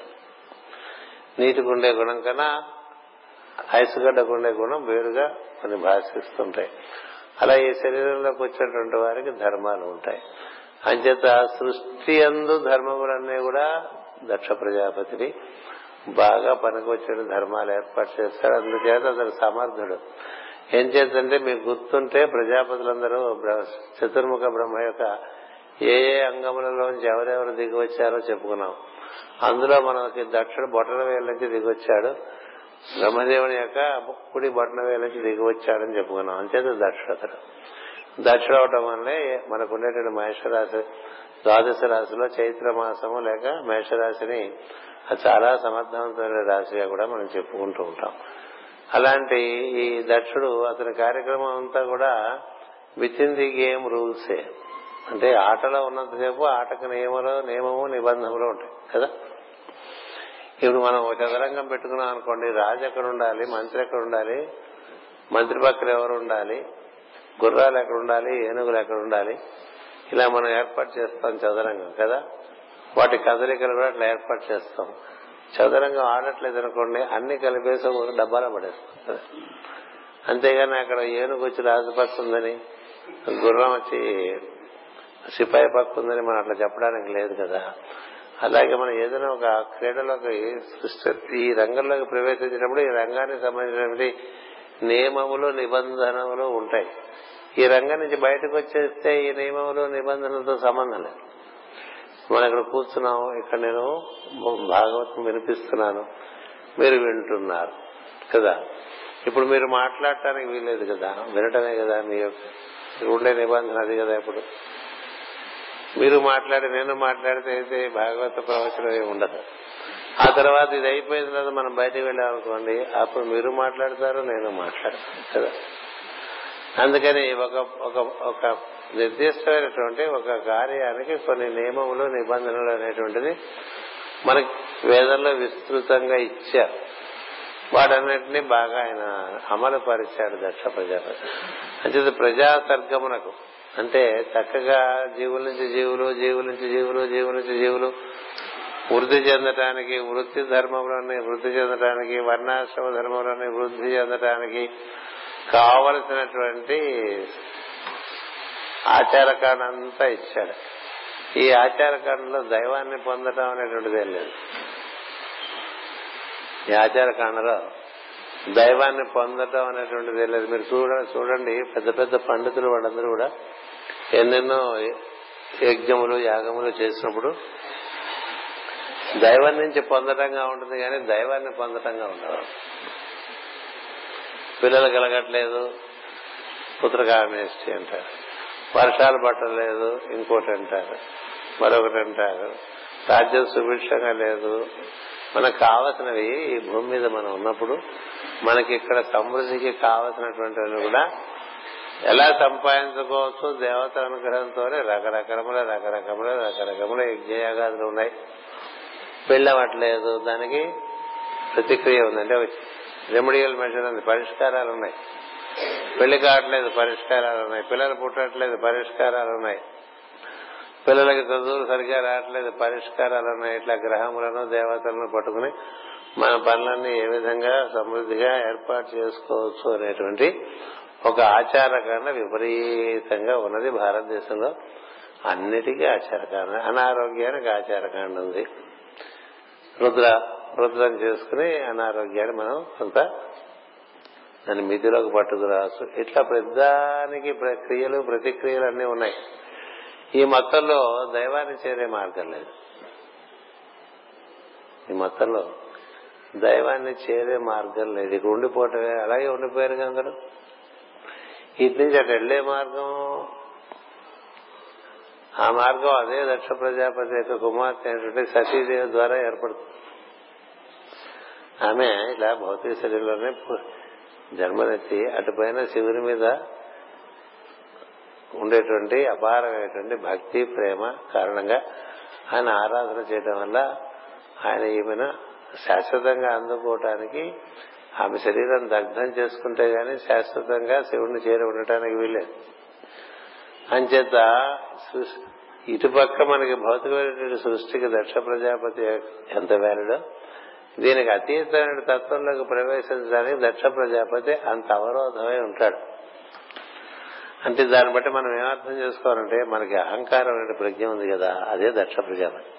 నీటికి ఉండే గుణం కన్నా ఐసుగడ్డకు ఉండే గుణం వేరుగా కొన్ని భాషిస్తుంటాయి అలా ఈ శరీరంలోకి వచ్చినటువంటి వారికి ధర్మాలు ఉంటాయి అంచేత సృష్టి అందు ధర్మములన్నీ కూడా దక్ష ప్రజాపతిని బాగా పనికొచ్చిన ధర్మాలు ఏర్పాటు చేస్తాడు అందుచేత అతను సమర్థుడు ఏం చేద్దంటే మీకు గుర్తుంటే ప్రజాపతులందరూ చతుర్ముఖ బ్రహ్మ యొక్క ఏ ఏ అంగములలోంచి ఎవరెవరు దిగి వచ్చారో చెప్పుకున్నాం అందులో మనకి దక్షుడు బొట్టన వేల నుంచి దిగి వచ్చాడు బ్రహ్మదేవుని యొక్క కుడి బొట్టన వేల నుంచి దిగి వచ్చాడని చెప్పుకున్నాం అంచేత దక్షుడు దక్షుడు అవటం వల్లే మనకు ఉండేటువంటి మహేశ్వరాశి ద్వాదశ రాశిలో చైత్ర మాసము లేక మేషరాశిని చాలా సమర్థవంతమైన రాశిగా కూడా మనం చెప్పుకుంటూ ఉంటాం అలాంటి ఈ దక్షుడు అతని కార్యక్రమం అంతా కూడా విత్ ఇన్ ది గేమ్ రూల్సే అంటే ఆటలో ఉన్నంతసేపు ఆటకు నియమలు నియమము నిబంధనలు ఉంటాయి కదా ఇప్పుడు మనం ఒక చదరంగం పెట్టుకున్నాం అనుకోండి రాజు ఎక్కడ ఉండాలి మంత్రి ఎక్కడ ఉండాలి మంత్రి పక్కన ఎవరు ఉండాలి గుర్రాలు ఎక్కడ ఉండాలి ఏనుగులు ఎక్కడ ఉండాలి ఇలా మనం ఏర్పాటు చేస్తాం చదరంగం కదా వాటి కదలికలు కూడా అట్లా ఏర్పాటు చేస్తాం చదరంగం ఆడట్లేదు అనుకోండి అన్ని కలిపేసి ఒక డబ్బాలో పడేస్తాం కదా అంతేగాని అక్కడ ఏనుగు వచ్చి రాజు పక్క ఉందని గుర్రం వచ్చి సిపాయి పక్క ఉందని మనం అట్లా చెప్పడానికి లేదు కదా అలాగే మనం ఏదైనా ఒక క్రీడలోకి ఈ రంగంలోకి ప్రవేశించినప్పుడు ఈ రంగానికి సంబంధించినటువంటి నియమములు నిబంధనలు ఉంటాయి ఈ రంగం నుంచి బయటకు వచ్చేస్తే ఈ నియమములు నిబంధనలతో సంబంధం లేదు మనం ఇక్కడ కూర్చున్నాం ఇక్కడ నేను భాగవతం వినిపిస్తున్నాను మీరు వింటున్నారు కదా ఇప్పుడు మీరు మాట్లాడటానికి వీల్లేదు కదా వినటమే కదా మీ ఉండే నిబంధన అది కదా ఇప్పుడు మీరు మాట్లాడి నేను మాట్లాడితే అయితే భాగవత ప్రవచనం ఏమి ఉండదు ఆ తర్వాత ఇది అయిపోయిన తర్వాత మనం బయటకు వెళ్ళామనుకోండి అప్పుడు మీరు మాట్లాడతారు నేను మాట్లాడతాను కదా అందుకని ఒక ఒక ఒక నిర్దిష్టమైనటువంటి ఒక కార్యానికి కొన్ని నియమములు నిబంధనలు అనేటువంటిది మనకి వేదంలో విస్తృతంగా ఇచ్చారు వాటన్నిటినీ బాగా ఆయన అమలు పరిచాడు దక్ష ప్రజాపతి అంటే ప్రజా సర్గమునకు అంటే చక్కగా జీవుల నుంచి జీవులు జీవుల నుంచి జీవులు జీవుల నుంచి జీవులు వృద్ధి చెందటానికి వృత్తి ధర్మంలోని వృద్ధి చెందటానికి వర్ణాశ్రమ ధర్మంలోని వృద్ధి చెందటానికి కావలసినటువంటి ఆచారకాండ అంతా ఇచ్చాడు ఈ ఆచారకాండలో దైవాన్ని పొందటం అనేటువంటిది లేదు ఈ ఆచారకాండలో దైవాన్ని పొందటం అనేటువంటిది లేదు మీరు చూడ చూడండి పెద్ద పెద్ద పండితులు వాళ్ళందరూ కూడా ఎన్నెన్నో యజ్ఞములు యాగములు చేసినప్పుడు దైవం నుంచి పొందటంగా ఉంటుంది కానీ దైవాన్ని పొందటంగా ఉండదు పిల్లలు కలగట్లేదు పుత్రకామేష్టి అంటారు వర్షాలు పట్టలేదు ఇంకోటి అంటారు మరొకటి అంటారు రాజ్యం సుభిక్షంగా లేదు మనకు కావలసినవి ఈ భూమి మీద మనం ఉన్నప్పుడు మనకి ఇక్కడ సమృద్ధికి కావలసినటువంటివి కూడా ఎలా సంపాదించుకోవచ్చు దేవతల అనుగ్రహంతోనే రకరకముల రకరకముల రకరకముల యజ్ఞయాగాదులు ఉన్నాయి పెళ్ళవట్లేదు దానికి ప్రతిక్రియ ఉంది అంటే రెమెడియల్ మెజర్ ఉంది పరిష్కారాలు ఉన్నాయి పెళ్లి కావట్లేదు పరిష్కారాలు ఉన్నాయి పిల్లలు పుట్టట్లేదు పరిష్కారాలు ఉన్నాయి పిల్లలకి చదువులు సరిగా రావట్లేదు పరిష్కారాలు ఉన్నాయి ఇట్లా గ్రహములను దేవతలను పట్టుకుని మన పనులన్నీ ఏ విధంగా సమృద్ధిగా ఏర్పాటు చేసుకోవచ్చు అనేటువంటి ఒక ఆచారకాండ విపరీతంగా ఉన్నది భారతదేశంలో అన్నిటికీ ఆచారకాండ అనారోగ్యానికి ఆచారకాండ ఉంది రుద్ర రుద్రం చేసుకుని అనారోగ్యాన్ని మనం కొంత దాని మితిలోకి పట్టుకురావచ్చు ఇట్లా ప్రతిదానికి క్రియలు ప్రతిక్రియలు అన్నీ ఉన్నాయి ఈ మొత్తంలో దైవాన్ని చేరే మార్గం లేదు ఈ మొత్తంలో దైవాన్ని చేరే మార్గం లేదు ఇక్కడ ఉండిపోవటమే అలాగే ఉండిపోయారు అందరూ ఇటు నుంచి అటు వెళ్లే మార్గం ఆ మార్గం అదే దక్ష ప్రజాపతి యొక్క కుమార్తె అయినటువంటి సతీదేవి ద్వారా ఏర్పడుతుంది ఆమె ఇలా భౌతిక శరీరంలోనే జన్మనెత్తి అటుపైన శివుని మీద ఉండేటువంటి అపారమైనటువంటి భక్తి ప్రేమ కారణంగా ఆయన ఆరాధన చేయడం వల్ల ఆయన ఈమెను శాశ్వతంగా అందుకోవటానికి ఆమె శరీరం దగ్ధం చేసుకుంటే గాని శాశ్వతంగా శివుడిని చేరి ఉండటానికి వీలేదు అంచేత ఇటుపక్క మనకి భౌతికమైనటువంటి సృష్టికి దక్ష ప్రజాపతి ఎంత వ్యాలుడో దీనికి అతీతమైన తత్వంలోకి ప్రవేశించడానికి దక్ష ప్రజాపతి అంత అవరోధమై ఉంటాడు అంటే దాన్ని బట్టి మనం ఏమర్థం చేసుకోవాలంటే మనకి అహంకారం అనే ప్రజ్ఞ ఉంది కదా అదే దక్ష ప్రజాపతి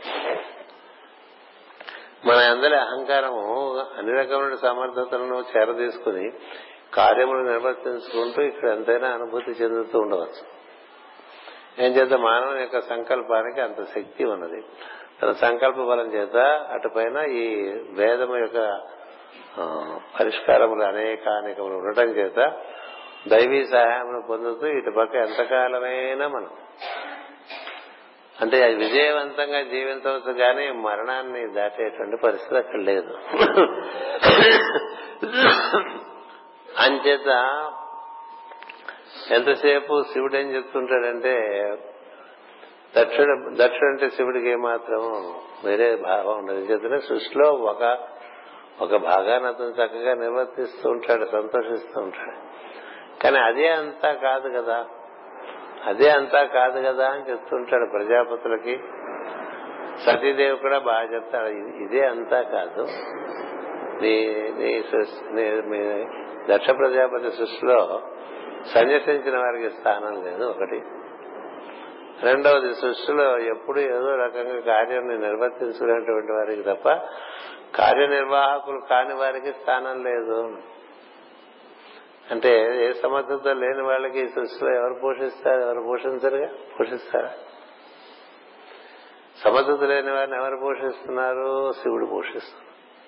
మన అందరి అహంకారము అన్ని రకమైన సమర్థతలను చేరదీసుకుని కార్యములు నిర్వర్తించుకుంటూ ఇక్కడ ఎంతైనా అనుభూతి చెందుతూ ఉండవచ్చు ఏం చేత మానవుని యొక్క సంకల్పానికి అంత శక్తి ఉన్నది తన సంకల్ప బలం చేత అటుపైన ఈ వేదము యొక్క పరిష్కారములు అనేక అనేకములు ఉండటం చేత దైవీ సహాయమును పొందుతూ ఇటు పక్క ఎంతకాలమైనా మనం అంటే అది విజయవంతంగా జీవించవచ్చు కానీ మరణాన్ని దాటేటువంటి పరిస్థితి అక్కడ లేదు అంచేత ఎంతసేపు శివుడు ఏం చెప్తుంటాడంటే దక్షిణ దక్షిణ అంటే శివుడికి ఏమాత్రం వేరే భావం ఉండదు చేతనే సృష్టిలో ఒక ఒక భాగాన్ని అతను చక్కగా నిర్వర్తిస్తూ ఉంటాడు సంతోషిస్తూ ఉంటాడు కానీ అదే అంతా కాదు కదా అదే అంతా కాదు కదా అని చెప్తుంటాడు ప్రజాపతులకి సతీదేవి కూడా బాగా చెప్తాడు ఇదే అంతా కాదు నీ నీ మీ దక్ష ప్రజాపతి సృష్టిలో సన్యసించిన వారికి స్థానం లేదు ఒకటి రెండవది సృష్టిలో ఎప్పుడు ఏదో రకంగా కార్యాన్ని నిర్వర్తించుకునేటువంటి వారికి తప్ప కార్యనిర్వాహకులు కాని వారికి స్థానం లేదు అంటే ఏ సమర్థత లేని వాళ్ళకి ఈ సృష్టిలో ఎవరు పోషిస్తారు ఎవరు పోషించరుగా పోషిస్తారా సమర్థత లేని వారిని ఎవరు పోషిస్తున్నారు శివుడు పోషిస్తున్నారు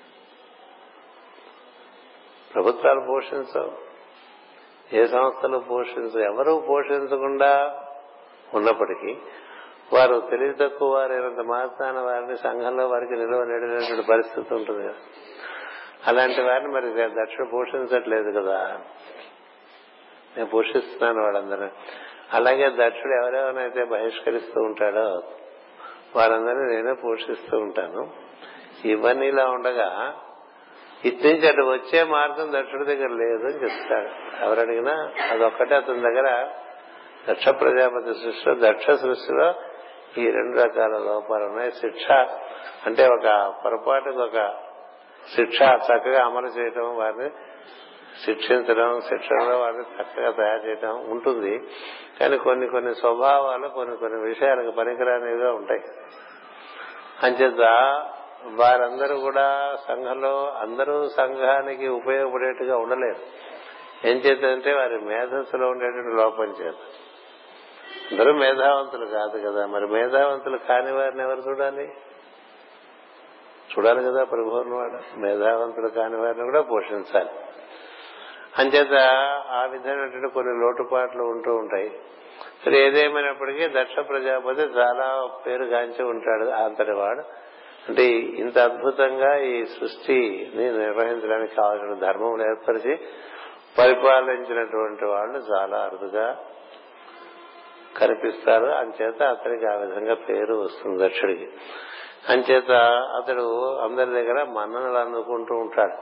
ప్రభుత్వాలు పోషించవు ఏ సంస్థలు పోషించవు ఎవరు పోషించకుండా ఉన్నప్పటికీ వారు తెలివి తక్కువ వారైనంత మాత్రాన వారిని సంఘంలో వారికి నిల్వ నేడినటువంటి పరిస్థితి ఉంటుంది కదా అలాంటి వారిని మరి దక్షిణ పోషించట్లేదు కదా నేను పోషిస్తున్నాను వాళ్ళందరూ అలాగే దక్షుడు ఎవరెవరైతే బహిష్కరిస్తూ ఉంటాడో వారందరినీ నేనే పోషిస్తూ ఉంటాను ఇవన్నీ ఇలా ఉండగా ఇటు నుంచి అటు వచ్చే మార్గం దక్షుడి దగ్గర లేదు అని చెప్తాడు ఎవరు అడిగినా అదొక్కటే అతని దగ్గర దక్ష ప్రజాపతి సృష్టిలో దక్ష సృష్టిలో ఈ రెండు రకాల లోపాలు ఉన్నాయి శిక్ష అంటే ఒక పొరపాటుకు ఒక శిక్ష చక్కగా అమలు చేయటం వారిని శిక్షించడం శిక్షణలో వారిని చక్కగా తయారు చేయడం ఉంటుంది కానీ కొన్ని కొన్ని స్వభావాలు కొన్ని కొన్ని విషయాలకు పనికిరానివిగా ఉంటాయి అంచేత వారందరూ కూడా సంఘంలో అందరూ సంఘానికి ఉపయోగపడేట్టుగా ఉండలేరు ఏం చేతంటే వారి మేధస్సులో ఉండేటువంటి లోపం చేత అందరూ మేధావంతులు కాదు కదా మరి మేధావంతులు కాని వారిని ఎవరు చూడాలి చూడాలి కదా ప్రభువుని వాడు మేధావంతులు కాని వారిని కూడా పోషించాలి అంచేత ఆ విధమైనటువంటి కొన్ని లోటుపాట్లు ఉంటూ ఉంటాయి సరే ఏదేమైనప్పటికీ దక్ష ప్రజాపతి చాలా పేరుగాంచి ఉంటాడు అంతటి వాడు అంటే ఇంత అద్భుతంగా ఈ సృష్టిని నిర్వహించడానికి కావాల్సిన ధర్మములు ఏర్పరిచి పరిపాలించినటువంటి వాళ్ళు చాలా అరుదుగా కనిపిస్తారు అంచేత అతనికి ఆ విధంగా పేరు వస్తుంది దక్షుడికి అంచేత అతడు అందరి దగ్గర మన్ననలు అందుకుంటూ ఉంటాడు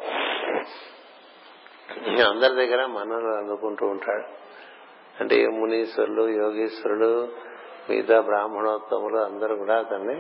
అందరి దగ్గర మన్ననలు అందుకుంటూ ఉంటాడు అంటే మునీశ్వరులు యోగీశ్వరులు మిగతా బ్రాహ్మణోత్తములు అందరూ కూడా అతన్ని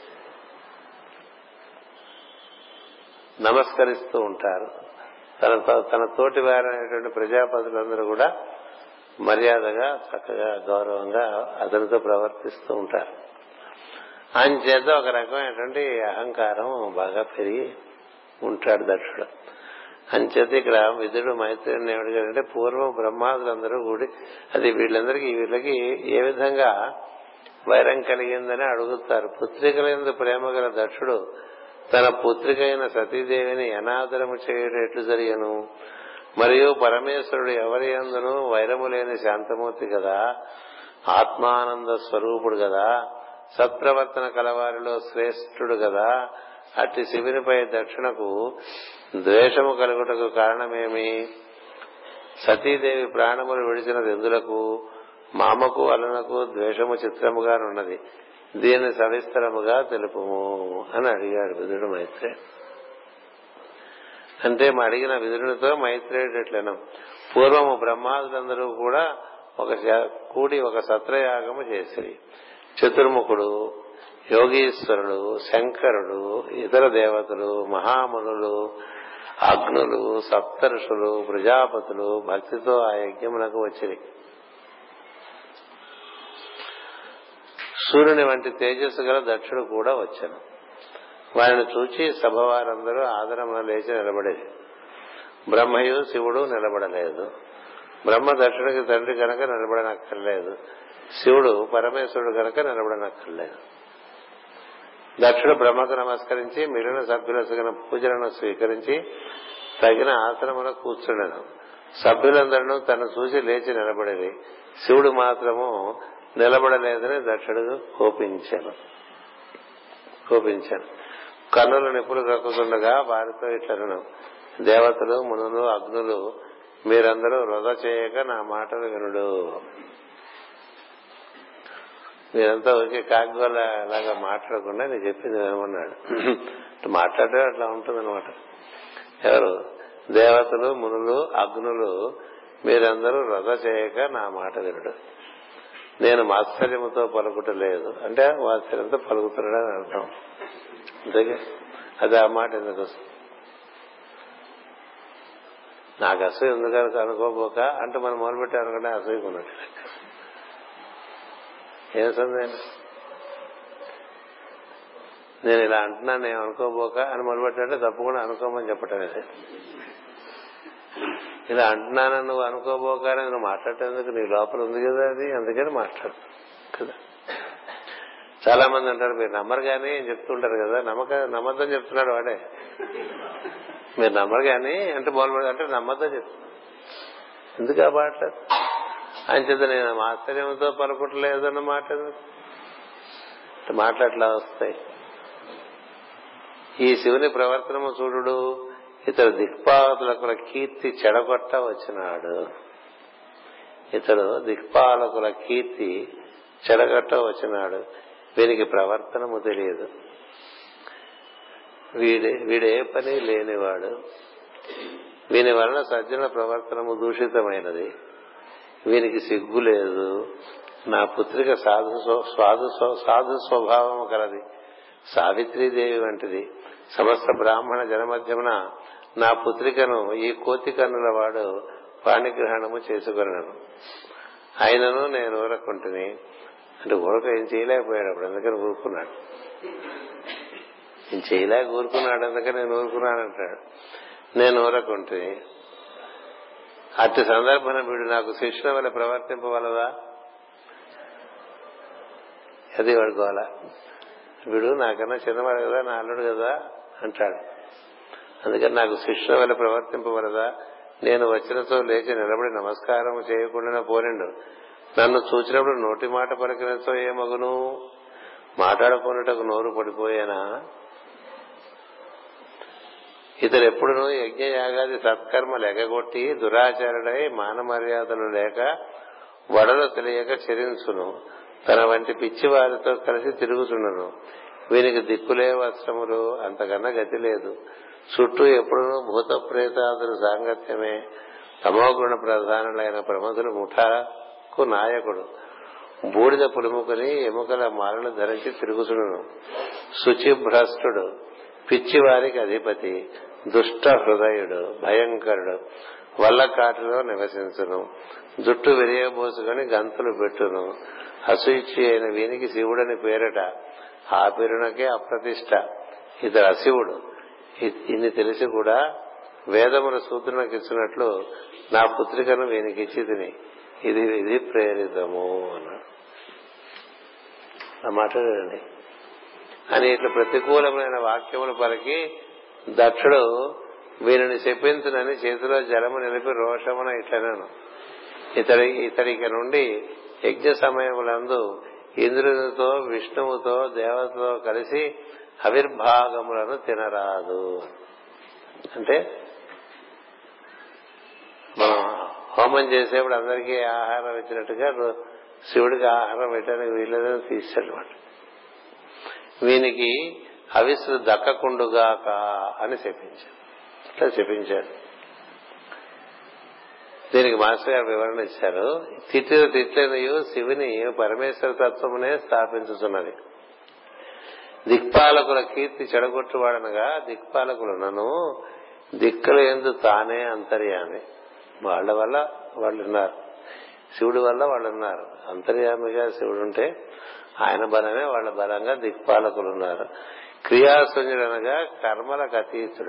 నమస్కరిస్తూ ఉంటారు తన తన తోటి వారైనటువంటి ప్రజాపతులందరూ కూడా మర్యాదగా చక్కగా గౌరవంగా అతనితో ప్రవర్తిస్తూ ఉంటారు ఆయన చేత ఒక రకమైనటువంటి అహంకారం బాగా పెరిగి ఉంటాడు దక్షుడు అంచేత ఇక్కడ విధుడు మైత్రిని ఏమడిగాడంటే పూర్వం బ్రహ్మాదులందరూ కూడి అది వీళ్ళందరికీ వీళ్ళకి ఏ విధంగా వైరం కలిగిందని అడుగుతారు పుత్రికలందు ప్రేమ గల దక్షుడు తన పుత్రికైన సతీదేవిని అనాదరము చేయడం ఎట్లు జరిగను మరియు పరమేశ్వరుడు ఎవరి అందును వైరము లేని శాంతమూర్తి కదా ఆత్మానంద స్వరూపుడు కదా సత్ప్రవర్తన కలవారిలో శ్రేష్ఠుడు కదా అట్టి శివునిపై దక్షిణకు ద్వేషము కలుగుటకు కారణమేమి సతీదేవి ప్రాణములు విడిచినది ఎందులకు మామకు అలనకు ద్వేషము చిత్రముగా ఉన్నది దీన్ని సవిస్తరముగా తెలుపుము అని అడిగాడు విదుడు మైత్రే అంటే మా అడిగిన విదురునితో మైత్రేయుడట్లను పూర్వము బ్రహ్మాదులందరూ కూడా ఒక కూడి ఒక సత్రయాగము చేసిరి చతుర్ముఖుడు యోగీశ్వరుడు శంకరుడు ఇతర దేవతలు మహామునులు అగ్నులు సప్తరుషులు ప్రజాపతులు భక్తితో ఆ యజ్ఞములకు వచ్చిరి సూర్యుని వంటి తేజస్సు గల దక్షుడు కూడా వచ్చాను వారిని చూచి సభ వారందరూ ఆదరమున లేచి నిలబడేది బ్రహ్మయు శివుడు నిలబడలేదు బ్రహ్మ దక్షుడికి తండ్రి కనుక నిలబడనక్కర్లేదు శివుడు పరమేశ్వరుడు కనుక నిలబడనక్కర్లేదు దక్షుడు బ్రహ్మకు నమస్కరించి మిగిలిన సభ్యుల సగిన పూజలను స్వీకరించి తగిన ఆసనమున కూర్చుండను సభ్యులందరూ తను చూసి లేచి నిలబడేది శివుడు మాత్రము నిలబడలేదని దక్షుడు కోపించాను కోపించాను కన్నుల నిప్పులు కక్కుతుండగా వారితో ఇట్లను దేవతలు మునులు అగ్నులు మీరందరూ వృధ చేయక నా మాటలు వినుడు మీరంతా ఒకే కాగ్గోల లాగా మాట్లాడకుండా నేను చెప్పింది వినమన్నాడు మాట్లాడే అట్లా ఉంటుందన్నమాట ఎవరు దేవతలు మునులు అగ్నులు మీరందరూ రథ చేయక నా మాట వినుడు నేను మాత్సర్యముతో పలుకుటలేదు అంటే వాత్సర్యంతో పలుకుతున్నాడని అర్థం అంతేగా అది ఆ మాట ఎందుకు వస్తుంది నాకు అసూయ ఎందుకు అనుకోబోక అంటే మనం మొదలుపెట్టాం అనుకుంటే అసూయకున్నట్టు ఏం సందేహం నేను ఇలా అంటున్నాను నేను అనుకోబోక అని మొదలుపెట్టాలంటే తప్పకుండా అనుకోమని చెప్పటం ఇది ఇలా అంటున్నానని నువ్వు అనుకోబోక అని నువ్వు మాట్లాడేందుకు నీ లోపల ఉంది కదా అది అందుకని మాట్లాడు కదా చాలా మంది అంటారు మీరు నమ్మరు కానీ అని చెప్తుంటారు కదా నమ్మక నమ్మద్దని చెప్తున్నాడు వాడే మీరు నమ్మరు కానీ అంటే మొదలు అంటే నమ్మద్దని చెప్తున్నాడు ఎందుకు ఆ మాట్లాడు ఆయన చేత నేను ఆశ్చర్యంతో పలుకుటలేదన్న మాట మాట్లాడలా వస్తాయి ఈ శివుని ప్రవర్తనము చూడు ఇతడు దిక్పాలకుల కీర్తి చెడగొట్ట వచ్చినాడు ఇతడు దిక్పాలకుల కీర్తి చెడగొట్ట వచ్చినాడు వీరికి ప్రవర్తనము తెలియదు వీడే వీడే పని లేనివాడు వీని వలన సజ్జన ప్రవర్తనము దూషితమైనది వీనికి సిగ్గు లేదు నా పుత్రిక సాధు సాధు సాధు స్వభావము కలది సావిత్రీదేవి వంటిది సమస్త బ్రాహ్మణ జనమధ్యమున నా పుత్రికను ఈ కోతి కన్నుల వాడు పాణిగ్రహణము చేసుకున్నాను ఆయనను నేను ఊరకుంటుని అంటే ఊరక ఏం చేయలేకపోయాడు అప్పుడు అందుకని ఊరుకున్నాడు నేను చేయలేక ఊరుకున్నాడు అందుకని నేను ఊరుకున్నాను అంటాడు నేను ఊరకుంటుని అట్టి సందర్భన వీడు నాకు శిష్యుల వల్ల ప్రవర్తింపవలదా అది వాడుకోవాలా వీడు నాకన్నా చిన్నవాడు కదా నా అల్లుడు కదా అంటాడు అందుకని నాకు శిష్యుల వల్ల ప్రవర్తింపవలదా నేను వచ్చినతో లేచి నిలబడి నమస్కారం చేయకుండా పోనిండు నన్ను చూచినప్పుడు నోటి మాట పలికినతో ఏమగును మాట్లాడుకున్నటకు నోరు పడిపోయానా ఇతడు ఎప్పుడునూ యజ్ఞ యాగాది సత్కర్మ లెగగొట్టి దురాచారుడై మాన మర్యాదలు లేక వడలు తెలియక చెరించును తన వంటి పిచ్చి వారితో కలిసి తిరుగుతుండను వీనికి దిక్కులే వస్త్రములు అంతకన్నా గతి లేదు చుట్టూ ఎప్పుడూ భూత ప్రేతాదుల సాంగత్యమే తమోగుణ ప్రధానులైన ప్రమదులు ముఠాకు నాయకుడు బూడిద పులుముకుని ఎముకల మాలలు ధరించి తిరుగుతుడును శుచిభ్రష్టుడు పిచ్చివారికి అధిపతి దుష్ట హృదయుడు భయంకరుడు వల్లకాటిలో నివసించును జుట్టు విరియబోసుకొని గంతులు పెట్టును అసూచి అయిన వీనికి శివుడని పేరట ఆ పేరునకే అప్రతిష్ట ఇతడు అశివుడు ఇన్ని తెలిసి కూడా వేదముల సూత్రునికి ఇచ్చినట్లు నా పుత్రికను వీనికిచ్చి తిని ఇది విధి ప్రేరితము అన్నాడు ఆ మాట్లాడండి అని ఇట్లా ప్రతికూలమైన వాక్యములు పలికి దక్షుడు వీరిని చెప్పించునని చేతిలో జలము నిలిపి రోషమున ఇట్లనను ఇతడి ఇతడికి నుండి యజ్ఞ సమయములందు ఇంద్రునితో విష్ణువుతో దేవతతో కలిసి ఆవిర్భాగములను తినరాదు అంటే మనం హోమం చేసేప్పుడు అందరికీ ఆహారం ఇచ్చినట్టుగా శివుడికి ఆహారం పెట్టడానికి వీళ్ళదని తీసాడు వీనికి అవిస్సు దక్కకుండుగాక అని చెప్పించాడు అట్లా చెప్పించాడు దీనికి మాస్టర్ గారు వివరణ ఇచ్చారు తిట్టిన తిట్లనియు శివుని పరమేశ్వర తత్వమునే స్థాపించుతున్నది దిక్పాలకుల కీర్తి చెడగొట్టువాడనగా దిక్పాలకులను దిక్కుల ఎందు తానే అంతర్యామి వాళ్ళ వల్ల వాళ్ళు ఉన్నారు శివుడి వల్ల వాళ్ళు ఉన్నారు అంతర్యామిగా శివుడు ఉంటే ఆయన బలమే వాళ్ళ బలంగా దిక్పాలకులు ఉన్నారు క్రియాశూన్యుడనగా కర్మలకు అతీతుడు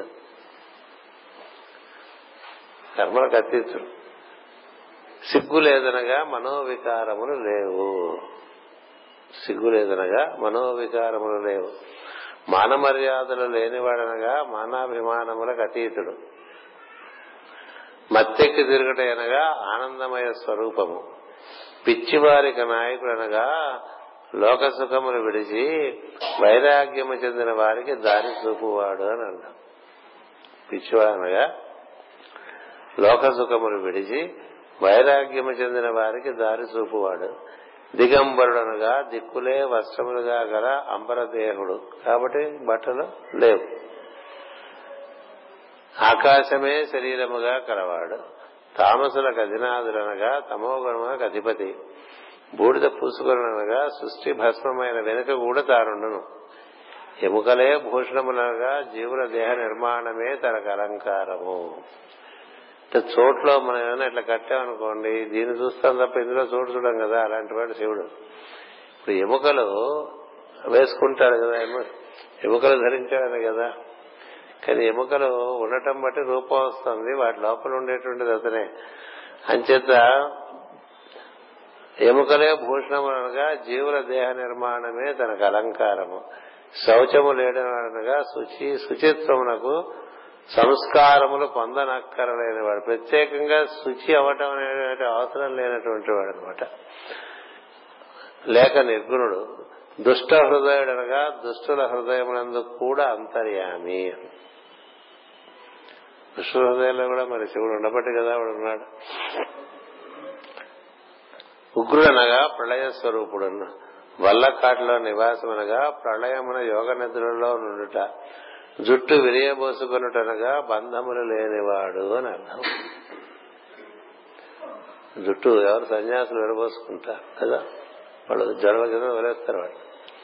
కర్మలకు అతీతుడు సిగ్గు లేదనగా మనోవికారములు లేవు సిగ్గు లేదనగా మనోవికారములు లేవు మాన మర్యాదలు లేనివాడనగా మానాభిమానములకు అతీతుడు మత్తెక్కి తిరుగుట అనగా ఆనందమయ స్వరూపము పిచ్చివారిక నాయకుడు అనగా లోక సుఖములు విడిచి వైరాగ్యము చెందిన వారికి దారి చూపువాడు అని అంటాం పిచ్చివాడు అనగా లోక సుఖములు విడిచి వైరాగ్యము చెందిన వారికి దారి చూపువాడు దిగంబరుడనగా దిక్కులే వస్త్రములుగా గల అంబరదేహుడు కాబట్టి బట్టలు లేవు ఆకాశమే శరీరముగా కలవాడు తామసులకు అధినాథులనగా తమోగుణములకు అధిపతి బూడిద పూసుకునగా సృష్టి భస్మమైన వెనుక కూడా తారుండును ఎముకలే భూషణములనగా జీవుల దేహ నిర్మాణమే తనకు అలంకారము చోట్లో మనం ఏమైనా ఇట్లా కట్టామనుకోండి దీన్ని చూస్తాం తప్ప ఇందులో చోటు చూడం కదా అలాంటి వాడు శివుడు ఇప్పుడు ఎముకలు వేసుకుంటాడు కదా ఎముకలు ధరించాడని కదా కానీ ఎముకలు ఉండటం బట్టి రూపం వస్తుంది వాటి లోపల ఉండేటువంటిది అతనే అంచేత ఎముకలే భూషణములనగా జీవుల దేహ నిర్మాణమే తనకు అలంకారము శౌచము లేడనగా శుచి శుచిత్వమునకు సంస్కారములు పొందనక్కరలేని వాడు ప్రత్యేకంగా శుచి అవ్వటం అనేటువంటి అవసరం లేనటువంటి వాడు అనమాట లేక నిర్గుణుడు దుష్ట హృదయుడు అనగా దుష్టుల హృదయమునందు కూడా అంతర్యామి దుష్టుల హృదయంలో కూడా మరి శివుడు ఉండబట్టి కదా వాడు ఉన్నాడు ఉగ్రుడనగా ప్రళయ స్వరూపుడు వల్లకాటిలో నివాసమనగా ప్రళయమున యోగ నిధులలో నుండుట జుట్టు విరియబోసుకున్నటనగా బంధములు లేనివాడు అని అర్థం జుట్టు ఎవరు సన్యాసులు విరబోసుకుంటారు కదా వాళ్ళు జడల కింద వదిలేస్తారు వాళ్ళు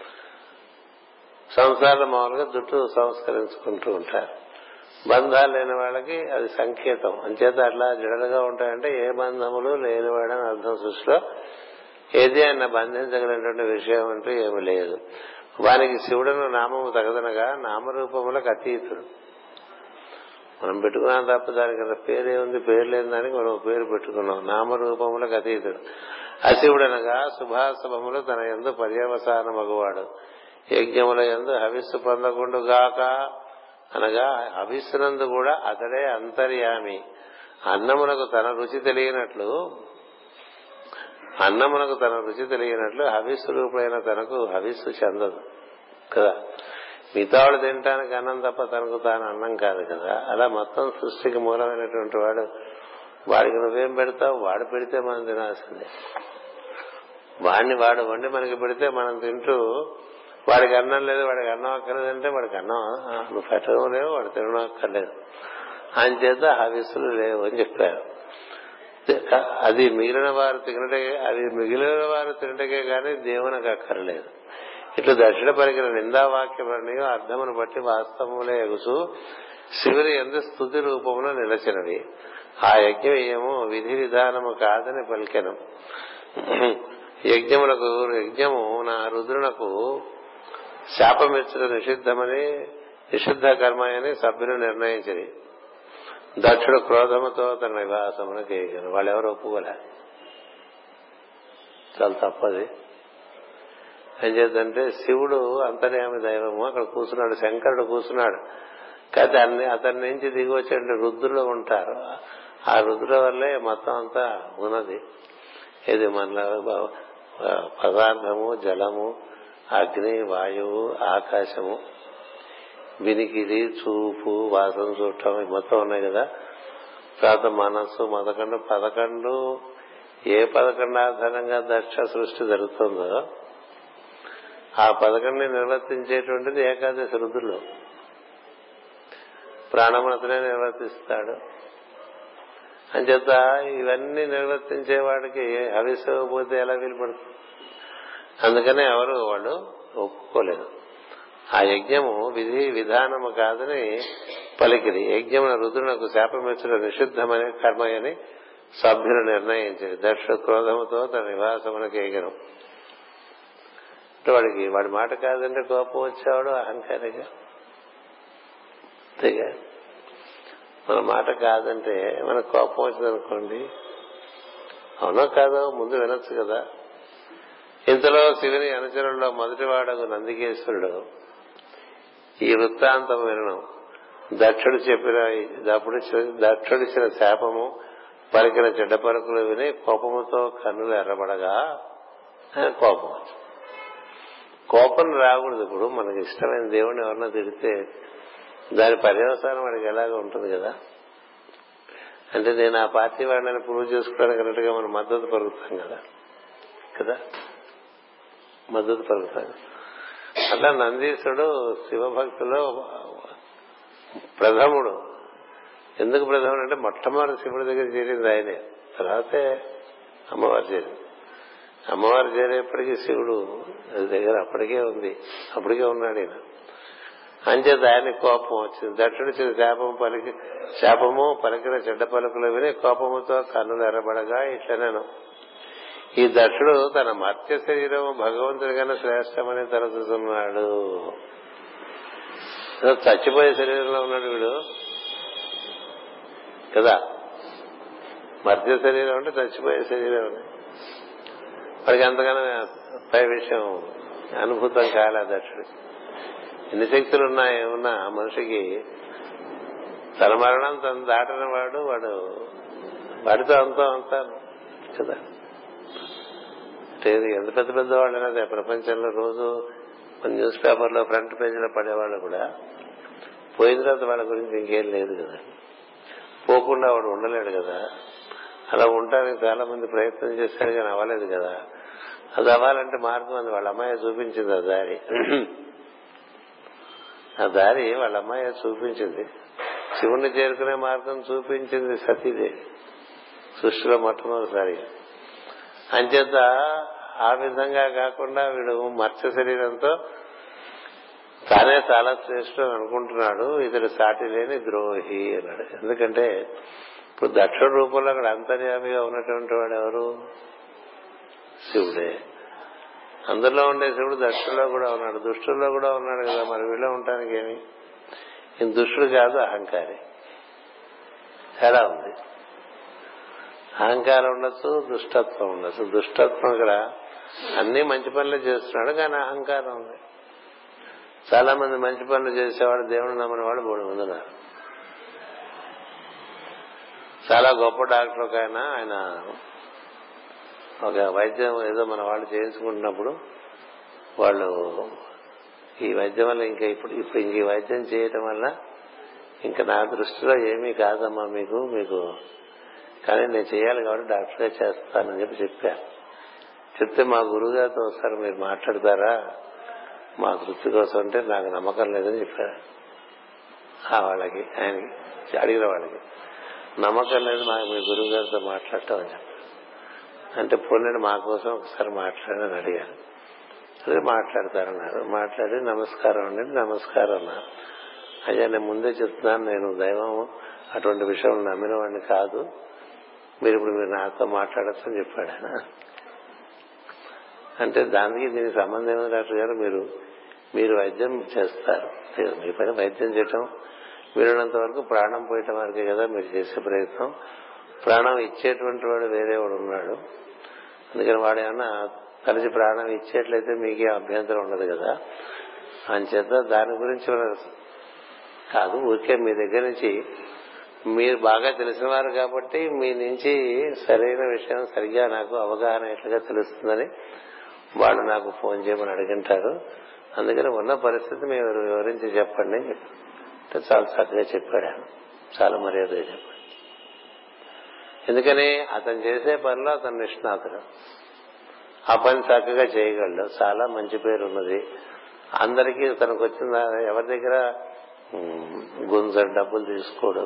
సంసారం మామూలుగా జుట్టు సంస్కరించుకుంటూ ఉంటారు బంధాలు లేని వాళ్ళకి అది సంకేతం అంచేత అట్లా జడలుగా ఉంటాయంటే ఏ బంధములు లేనివాడని అర్థం సృష్టిలో ఏది ఆయన బంధించగలిగినటువంటి విషయం అంటూ ఏమి లేదు వానికి శివుడును నామము తగదనగా నామరూపములకు అతీతుడు మనం పెట్టుకున్నాం తప్ప దానికి పేరేముంది పేరు లేని దానికి మనం పేరు పెట్టుకున్నాం నామరూపములకు అతీతుడు అశివుడనగా శుభాశుభములు తన ఎందు పర్యవసానమగువాడు యజ్ఞముల ఎందు హవిస్సు పొందకుండుగాక అనగా హవిస్సునందు కూడా అతడే అంతర్యామి అన్నమునకు తన రుచి తెలియనట్లు అన్నమునకు తన రుచి తెలియనట్లు హవిస్సు రూపమైన తనకు హవిస్సు చెందదు కదా మిగతా వాడు తినటానికి అన్నం తప్ప తనకు తాను అన్నం కాదు కదా అలా మొత్తం సృష్టికి మూలమైనటువంటి వాడు వాడికి నువ్వేం పెడతావు వాడు పెడితే మనం తినాల్సిందే వాడిని వాడు వండి మనకి పెడితే మనం తింటూ వాడికి అన్నం లేదు వాడికి అన్నం అక్కర్లేదంటే వాడికి అన్నం ఆ, నువ్వు పెట్టడం లేవు వాడు తినడం అక్కర్లేదు ఆయన చేత హవిస్సులు లేవు అని చెప్పారు అది మిగిలిన వారు తినటకే అది మిగిలిన వారు తినటకే గాని దేవునికి అక్కర్లేదు ఇట్లా దక్షిణ పరిగిన నిందావాక్యమని అర్థమును బట్టి వాస్తవములే ఎగుసు శివుని ఎందు స్థుతి రూపములో నిలచినవి ఆ యజ్ఞం ఏమో విధి విధానము కాదని పలికెను యజ్ఞములకు యజ్ఞము నా రుద్రునకు శాపమిచ్చడం నిషిద్ధమని నిషిద్ధ కర్మ అని సభ్యులు నిర్ణయించింది దక్షుడు క్రోధముతో తన నివాసమును కేయగను వాళ్ళెవరు ఒప్పుకోలే చాలా తప్పది ఏం చేద్దంటే శివుడు అంతర్యామి దైవము అక్కడ కూర్చున్నాడు శంకరుడు కూర్చున్నాడు కాకపోతే అన్ని అతని నుంచి దిగి వచ్చే రుద్రులు ఉంటారు ఆ రుద్రుల వల్లే మొత్తం అంతా ఉన్నది ఇది మనలో పదార్థము జలము అగ్ని వాయువు ఆకాశము వినికిడి చూపు వాసన చూడటం ఇవి మొత్తం ఉన్నాయి కదా తర్వాత మనస్సు మొదకండు పదకొండు ఏ పదకొండు ఆధారంగా దక్ష సృష్టి జరుగుతుందో ఆ పదకొండుని నిర్వర్తించేటువంటిది ఏకాదశి రుద్రులు ప్రాణమతనే నిర్వర్తిస్తాడు అంచేత ఇవన్నీ నిర్వర్తించే వాడికి హవిసకపోతే ఎలా వీలుపడుతుంది అందుకనే ఎవరు వాళ్ళు ఒప్పుకోలేదు ఆ యజ్ఞము విధి విధానము కాదని పలికిది యజ్ఞమున రుద్రునకు శాపమిచ్చడం నిషిద్ధమని కర్మయని సభ్యులు నిర్ణయించింది దక్ష క్రోధముతో తన నివాసమునకు ఎగను వాడికి వాడి మాట కాదంటే కోపం వచ్చేవాడు అహంకారిగా అంతేగా మన మాట కాదంటే మన కోపం వచ్చిందనుకోండి అవునో కాదో ముందు వినొచ్చు కదా ఇంతలో శివుని అనుచరుల్లో మొదటివాడకు నందికేశ్వరుడు ఈ వృత్తాంతం వినడం దక్షుడు చెప్పిన దప్పుడు దక్షుడిచ్చిన శాపము పలికిన చెడ్డ పలుకులు విని కోపముతో కన్నులు ఎర్రబడగా ఆయన కోపం వచ్చింది కోపం రాకూడదు ఇప్పుడు మనకి ఇష్టమైన దేవుడిని ఎవరన్నా తిడితే దాని పర్యవసానం వాడికి ఎలాగ ఉంటుంది కదా అంటే నేను ఆ పార్టీ వాడిని ప్రూవ్ చేసుకోవడానికి అన్నట్టుగా మనం మద్దతు పలుకుతాం కదా కదా మద్దతు పలుకుతాం అట్లా నందీశుడు శివభక్తులో ప్రథముడు ఎందుకు ప్రథముడు అంటే మొట్టమొదటి శివుడి దగ్గర చేరింది ఆయనే తర్వాతే అమ్మవారు చేరింది అమ్మవారు చేరేప్పటికీ శివుడు దగ్గర అప్పటికే ఉంది అప్పటికే ఉన్నాడు ఈయన అంచేత ఆయన కోపం వచ్చింది దక్షుడిచ్చిన శాపం పలికి శాపము పలికిన చెడ్డ పలుకులు విని కోపముతో కన్నులు ఎర్రబడగా ఇట్లనేను ఈ దక్షుడు తన మత్స్య శరీరం భగవంతుడి కన్నా శ్రేష్టమని తలచుతున్నాడు చచ్చిపోయే శరీరంలో ఉన్నాడు వీడు కదా మత్స్య శరీరం అంటే చచ్చిపోయే శరీరం వాడికి అంతగానో పై విషయం అనుభూతం కాలే దక్షుడు ఎన్ని శక్తులు ఉన్నాయి ఉన్న మనిషికి తన మరణం తను దాటిన వాడు వాడు వాడితో అంతా అంతా కదా అంటే ఎంత పెద్ద పెద్ద వాళ్ళైనా అదే ప్రపంచంలో రోజు మన న్యూస్ పేపర్లో ఫ్రంట్ పేజీలో పడేవాళ్ళు కూడా పోయిన తర్వాత వాళ్ళ గురించి ఇంకేం లేదు కదా పోకుండా వాడు ఉండలేడు కదా అలా ఉండడానికి చాలా మంది ప్రయత్నం చేశారు కానీ అవ్వలేదు కదా అది అవ్వాలంటే మార్గం అది వాళ్ళ అమ్మాయి చూపించింది ఆ దారి ఆ దారి వాళ్ళ అమ్మాయి చూపించింది శివుణ్ణి చేరుకునే మార్గం చూపించింది సతీదేవి సృష్టిలో మొట్టమొదటిసారి అంచేత ఆ విధంగా కాకుండా వీడు మత్స్య శరీరంతో తానే చాలా శ్రేష్ఠం అనుకుంటున్నాడు ఇతడు సాటి లేని ద్రోహి అన్నాడు ఎందుకంటే ఇప్పుడు దక్షిణ రూపంలో అక్కడ అంతర్యామిగా ఉన్నటువంటి వాడు ఎవరు శివుడే అందులో ఉండే శివుడు దక్షుల్లో కూడా ఉన్నాడు దుష్టుల్లో కూడా ఉన్నాడు కదా మరి వీళ్ళు ఉండటానికి ఏమి ఈయన దుష్టుడు కాదు అహంకారి తేడా ఉంది అహంకారం ఉండొచ్చు దుష్టత్వం ఉండొచ్చు దుష్టత్వం ఇక్కడ అన్ని మంచి పనులు చేస్తున్నాడు కానీ అహంకారం ఉంది చాలా మంది మంచి పనులు చేసేవాడు దేవుడు నమ్మని వాడు మూడు మంది ఉన్నారు చాలా గొప్ప డాక్టర్ ఒక ఆయన ఆయన ఒక వైద్యం ఏదో మన వాళ్ళు చేయించుకుంటున్నప్పుడు వాళ్ళు ఈ వైద్యం వల్ల ఇంకా ఇప్పుడు ఇప్పుడు ఇంక ఈ వైద్యం చేయటం వల్ల ఇంకా నా దృష్టిలో ఏమీ కాదమ్మా మీకు మీకు కానీ నేను చేయాలి కాబట్టి డాక్టర్గా చేస్తానని చెప్పి చెప్పా చెప్తే మా గురువు గారితో ఒకసారి మీరు మాట్లాడతారా మా తృప్తి కోసం అంటే నాకు నమ్మకం లేదని చెప్పారు ఆ వాళ్ళకి ఆయనకి అడిగిన వాళ్ళకి నమ్మకం లేదు మాకు మీ గురువు గారితో మాట్లాడటం అని చెప్పారు అంటే పోనీ మా కోసం ఒకసారి మాట్లాడని అడిగారు అదే మాట్లాడతారన్నారు మాట్లాడి నమస్కారం అండి నమస్కారం అన్నారు అయ్యా నేను ముందే చెప్తున్నాను నేను దైవం అటువంటి విషయం నమ్మిన వాడిని కాదు మీరు ఇప్పుడు మీరు నాతో మాట్లాడచ్చు అని చెప్పాడు ఆయన అంటే దానికి దీనికి సంబంధం ఏమైంది డాక్టర్ గారు మీరు మీరు వైద్యం చేస్తారు మీ పైన వైద్యం చేయటం వీరున్నంత వరకు ప్రాణం పోయటం వరకే కదా మీరు చేసే ప్రయత్నం ప్రాణం ఇచ్చేటువంటి వాడు వేరే వాడు ఉన్నాడు అందుకని వాడు ఏమన్నా కలిసి ప్రాణం ఇచ్చేట్లయితే మీకే అభ్యంతరం ఉండదు కదా అంచేత దాని గురించి కాదు ఊరికే మీ దగ్గర నుంచి మీరు బాగా తెలిసిన వారు కాబట్టి మీ నుంచి సరైన విషయం సరిగ్గా నాకు అవగాహన ఎట్లుగా తెలుస్తుందని వాళ్ళు నాకు ఫోన్ చేయమని అడిగింటారు అందుకని ఉన్న పరిస్థితి మీరు వివరించి చెప్పండి అని చెప్పి అంటే చాలా చక్కగా చెప్పాడు ఆయన చాలా మర్యాదగా చెప్పాడు ఎందుకని అతను చేసే పనిలో అతను నిష్ణాతుడు ఆ పని చక్కగా చేయగలడు చాలా మంచి పేరు ఉన్నది అందరికీ తనకు వచ్చిన ఎవరి దగ్గర గుంజ డబ్బులు తీసుకోడు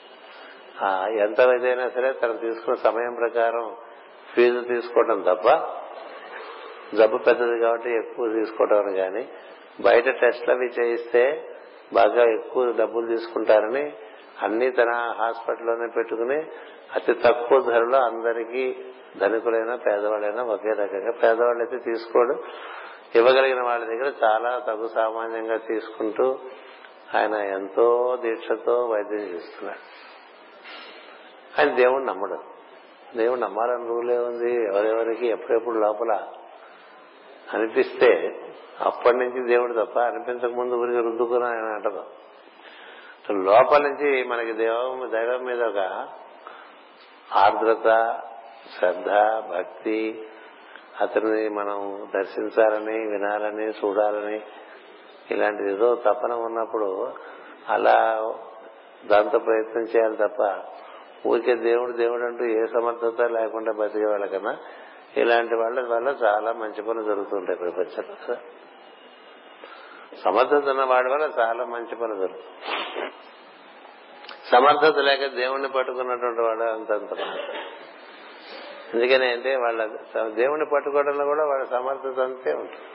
ఎంత ఏదైనా సరే తను తీసుకున్న సమయం ప్రకారం ఫీజు తీసుకోవడం తప్ప జబ్బు పెద్దది కాబట్టి ఎక్కువ తీసుకోవడం కానీ బయట టెస్ట్లు అవి చేయిస్తే బాగా ఎక్కువ డబ్బులు తీసుకుంటారని అన్ని తన హాస్పిటల్లోనే పెట్టుకుని అతి తక్కువ ధరలో అందరికీ ధనికులైనా పేదవాళ్ళైనా ఒకే రకంగా పేదవాళ్ళు అయితే తీసుకోడు ఇవ్వగలిగిన వాళ్ళ దగ్గర చాలా తగు సామాన్యంగా తీసుకుంటూ ఆయన ఎంతో దీక్షతో వైద్యం చేస్తున్నాడు ఆయన దేవుణ్ణి నమ్మడు దేవుడు నమ్మాలని రూలే ఉంది ఎవరెవరికి ఎప్పుడెప్పుడు లోపల అనిపిస్తే అప్పటి నుంచి దేవుడు తప్ప అనిపించక ముందు ఊరికి రుద్దుకుని ఆయన అంటదు లోపల నుంచి మనకి దైవం దైవం మీద ఒక ఆర్ద్రత శ్రద్ధ భక్తి అతన్ని మనం దర్శించాలని వినాలని చూడాలని ఇలాంటిది ఏదో తపన ఉన్నప్పుడు అలా దాంతో ప్రయత్నం చేయాలి తప్ప ఊరికే దేవుడు దేవుడు అంటూ ఏ సమర్థత లేకుండా బతికే వాళ్ళకన్నా ఇలాంటి వాళ్ళ వల్ల చాలా మంచి పనులు జరుగుతుంటాయి ప్రపంచంలో కదా సమర్థత ఉన్న వాడి వల్ల చాలా మంచి పనులు జరుగుతుంది సమర్థత లేక దేవుణ్ణి పట్టుకున్నటువంటి వాడు అంతంత ఎందుకని అంటే వాళ్ళ దేవుణ్ణి పట్టుకోవడంలో కూడా వాళ్ళ సమర్థత అంతే ఉంటుంది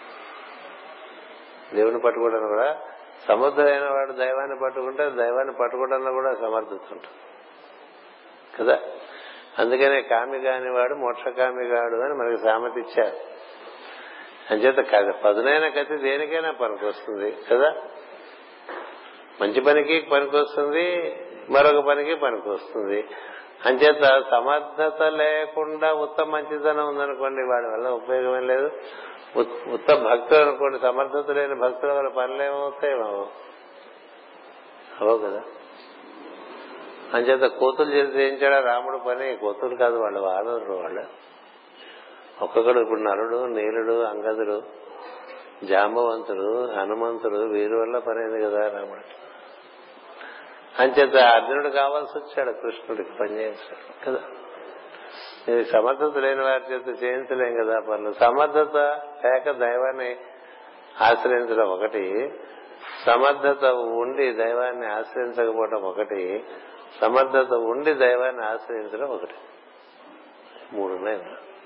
దేవుని పట్టుకోవడంలో కూడా సమర్థుడైన వాడు దైవాన్ని పట్టుకుంటే దైవాన్ని పట్టుకోవడంలో కూడా సమర్థత ఉంటుంది కదా అందుకనే కామి కాని వాడు మోక్షకామి కాడు అని మనకి సామెత ఇచ్చారు అంచేత పదునైన కత్తి దేనికైనా పనికొస్తుంది కదా మంచి పనికి పనికొస్తుంది మరొక పనికి పనికొస్తుంది అంచేత సమర్థత లేకుండా ఉత్తమ మంచితనం ఉందనుకోండి వాడి వల్ల ఉపయోగం లేదు ఉత్తమ భక్తులు అనుకోండి సమర్థత లేని భక్తుల వల్ల పనులు ఏమవుతాయి అవో కదా అంచేత కోతులు చేసి చేయించాడా రాముడు పని కోతులు కాదు వాళ్ళు వానరులు వాళ్ళు ఒక్కొక్కడు ఇప్పుడు నరుడు నీలుడు అంగదుడు జాంబవంతుడు హనుమంతుడు వీరి వల్ల పని అయింది కదా రాముడు అంచేత అర్జునుడు కావాల్సి వచ్చాడు కృష్ణుడికి పనిచేయించాడు కదా ఇది సమర్థత లేని వారి చేత చేయించలేం కదా పనులు సమర్థత లేక దైవాన్ని ఆశ్రయించడం ఒకటి సమర్థత ఉండి దైవాన్ని ఆశ్రయించకపోవడం ఒకటి సమర్థత ఉండి దైవాన్ని ఆశ్రయించడం ఒకటి మూడున్నాయి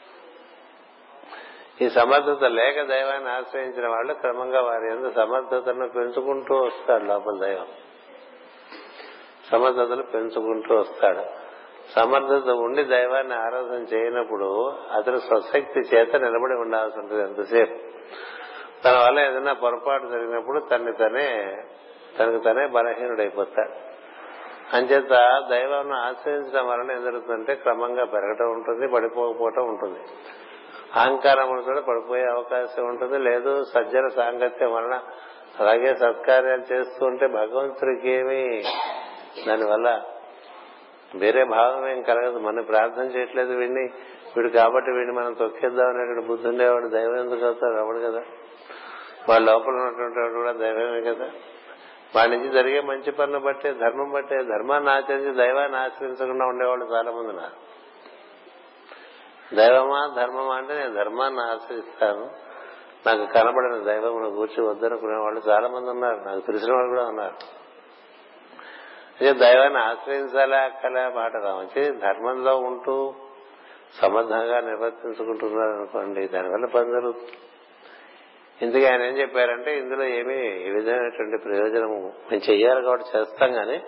ఈ సమర్థత లేక దైవాన్ని ఆశ్రయించిన వాళ్ళు క్రమంగా వారి ఎందుకు సమర్థతను పెంచుకుంటూ వస్తాడు లోపల దైవం సమర్థతను పెంచుకుంటూ వస్తాడు సమర్థత ఉండి దైవాన్ని ఆరాధన చేయనప్పుడు అతను స్వశక్తి చేత నిలబడి ఉండాల్సి ఉంటుంది ఎంతసేపు తన వల్ల ఏదైనా పొరపాటు జరిగినప్పుడు తన్ని తనే తనకు తనే బలహీనుడైపోతాడు అంచేత దైవాన్ని ఆశ్రయించడం వలన ఏం జరుగుతుందంటే క్రమంగా పెరగటం ఉంటుంది పడిపోకపోవటం ఉంటుంది అహంకారం కూడా పడిపోయే అవకాశం ఉంటుంది లేదు సజ్జన సాంగత్యం వలన అలాగే సత్కార్యాలు చేస్తూ ఉంటే భగవంతుడికి ఏమి దానివల్ల వేరే భావం ఏం కలగదు మనం ప్రార్థన చేయట్లేదు వీడిని వీడు కాబట్టి వీడిని మనం తొక్కేద్దాం అనేటువంటి బుద్ధి ఉండేవాడు దైవం ఎందుకు అవుతాడు అవడు కదా వాళ్ళ లోపల ఉన్నటువంటి వాడు కూడా దైవమే కదా వాడి నుంచి జరిగే మంచి పనులు బట్టే ధర్మం బట్టే ధర్మాన్ని ఆచరించి దైవాన్ని ఆశ్రయించకుండా ఉండేవాళ్ళు చాలా మంది ఉన్నారు దైవమా ధర్మమా అంటే నేను ధర్మాన్ని ఆశ్రయిస్తాను నాకు కనబడిన దైవమును కూర్చి వద్దనుకునే వాళ్ళు చాలా మంది ఉన్నారు నాకు తెలిసిన వాళ్ళు కూడా ఉన్నారు అదే దైవాన్ని ఆశ్రయించాలా అక్కలే మాట రావచ్చు ధర్మంలో ఉంటూ సమర్థంగా నిర్వర్తించుకుంటున్నారు అనుకోండి దానివల్ల పని జరుగుతుంది ఇందుకే ఆయన ఏం చెప్పారంటే ఇందులో ఏమీ ఏ విధమైనటువంటి ప్రయోజనము మేము చెయ్యాలి కాబట్టి చేస్తాం గాని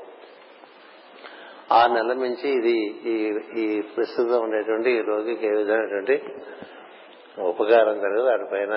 ఆ నెల మించి ఇది ఈ ఈ ప్రస్తుతం ఉండేటువంటి ఈ రోగికి ఏ విధమైనటువంటి ఉపకారం జరగదు వాటిపైన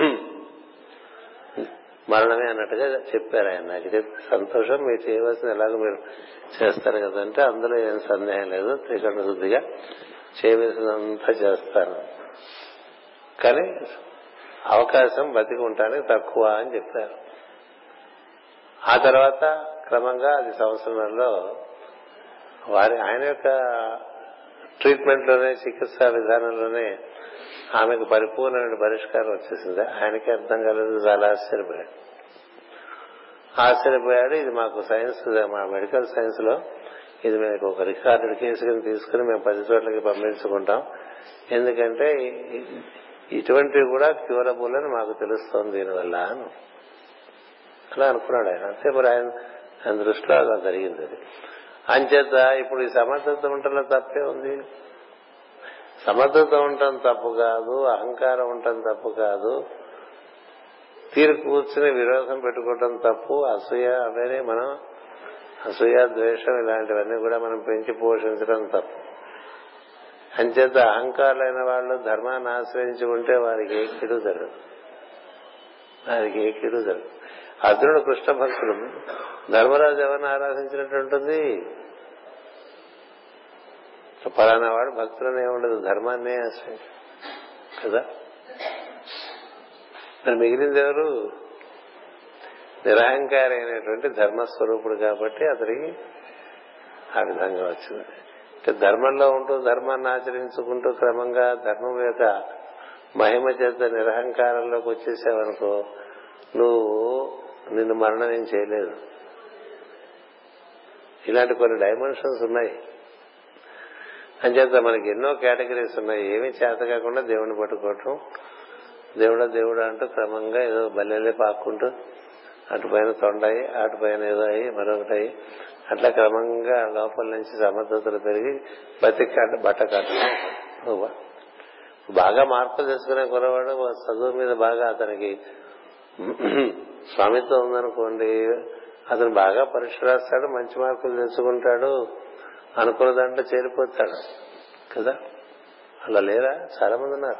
మరణమే అన్నట్టుగా చెప్పారు ఆయన నాకు ఇది సంతోషం మీరు చేయవలసిన ఎలాగో మీరు చేస్తారు కదంటే అందులో ఏం సందేహం లేదు త్రికరణ శుద్ధిగా చేయవలసినంతా చేస్తాను కానీ అవకాశం బతికి ఉండటానికి తక్కువ అని చెప్పారు ఆ తర్వాత క్రమంగా అది సంవత్సరంలో వారి ఆయన యొక్క ట్రీట్మెంట్ లోనే చికిత్సా విధానంలోనే ఆమెకు పరిపూర్ణమైన పరిష్కారం వచ్చేసింది ఆయనకి అర్థం కాలేదు చాలా ఆశ్చర్యపోయాడు ఆశ్చర్యపోయాడు ఇది మాకు సైన్స్ మా మెడికల్ సైన్స్ లో ఇది మేము ఒక రికార్డు కేసు కింద తీసుకుని మేము పది చోట్లకి పంపించుకుంటాం ఎందుకంటే ఇటువంటివి కూడా క్యూరబుల్ అని మాకు తెలుస్తోంది దీనివల్ల అని అలా అనుకున్నాడు ఆయన అంతే మరి ఆయన ఆయన దృష్టిలో అలా జరిగింది అది అంచేత ఇప్పుడు ఈ సమర్థత ఉండటంలో తప్పే ఉంది సమర్థత ఉండటం తప్పు కాదు అహంకారం ఉండటం తప్పు కాదు తీరు కూర్చుని విరోధం పెట్టుకోవటం తప్పు అసూయ అవన్నీ మనం అసూయ ద్వేషం ఇలాంటివన్నీ కూడా మనం పెంచి పోషించడం తప్పు అంచేత అహంకారులైన వాళ్ళు ధర్మాన్ని ఆశ్రయించి ఉంటే వారికి ఏ కిడు జరగదు వారికి ఏ కిడు జరగదు అర్జునుడు కృష్ణ భక్తులు ధర్మరాజు ఎవరిని ఆరాధించినట్టు ఉంటుంది పలానా వాడు భక్తులనే ఉండదు ధర్మాన్నే ఆశ్రయించు కదా మరి మిగిలింది ఎవరు నిరహంకారి అయినటువంటి ధర్మస్వరూపుడు కాబట్టి అతనికి ఆ విధంగా వచ్చింది అంటే ధర్మంలో ఉంటూ ధర్మాన్ని ఆచరించుకుంటూ క్రమంగా ధర్మం యొక్క మహిమ చేత నిరహంకారంలోకి వచ్చేసావనుకో నువ్వు నిన్ను మరణం ఏం చేయలేదు ఇలాంటి కొన్ని డైమెన్షన్స్ ఉన్నాయి అంచేత మనకి ఎన్నో కేటగిరీస్ ఉన్నాయి ఏమీ చేత కాకుండా దేవుణ్ణి పట్టుకోవటం దేవుడా దేవుడా అంటూ క్రమంగా ఏదో బల్లెలే పాక్కుంటూ అటుపైన తొండయి అటుపైన ఏదో అయ్యి మరొకటి అయ్యి అట్లా క్రమంగా లోపల నుంచి సమర్థతలు పెరిగి బతికి బట్ట కట్టడం బాగా మార్పులు తెచ్చుకునే కురవాడు చదువు మీద బాగా అతనికి స్వామిత్వం ఉందనుకోండి అతను బాగా పరీక్ష రాస్తాడు మంచి మార్కులు తెచ్చుకుంటాడు అనుకున్న దాంట్లో చేరిపోతాడు కదా అలా లేరా చాలా మంది ఉన్నారు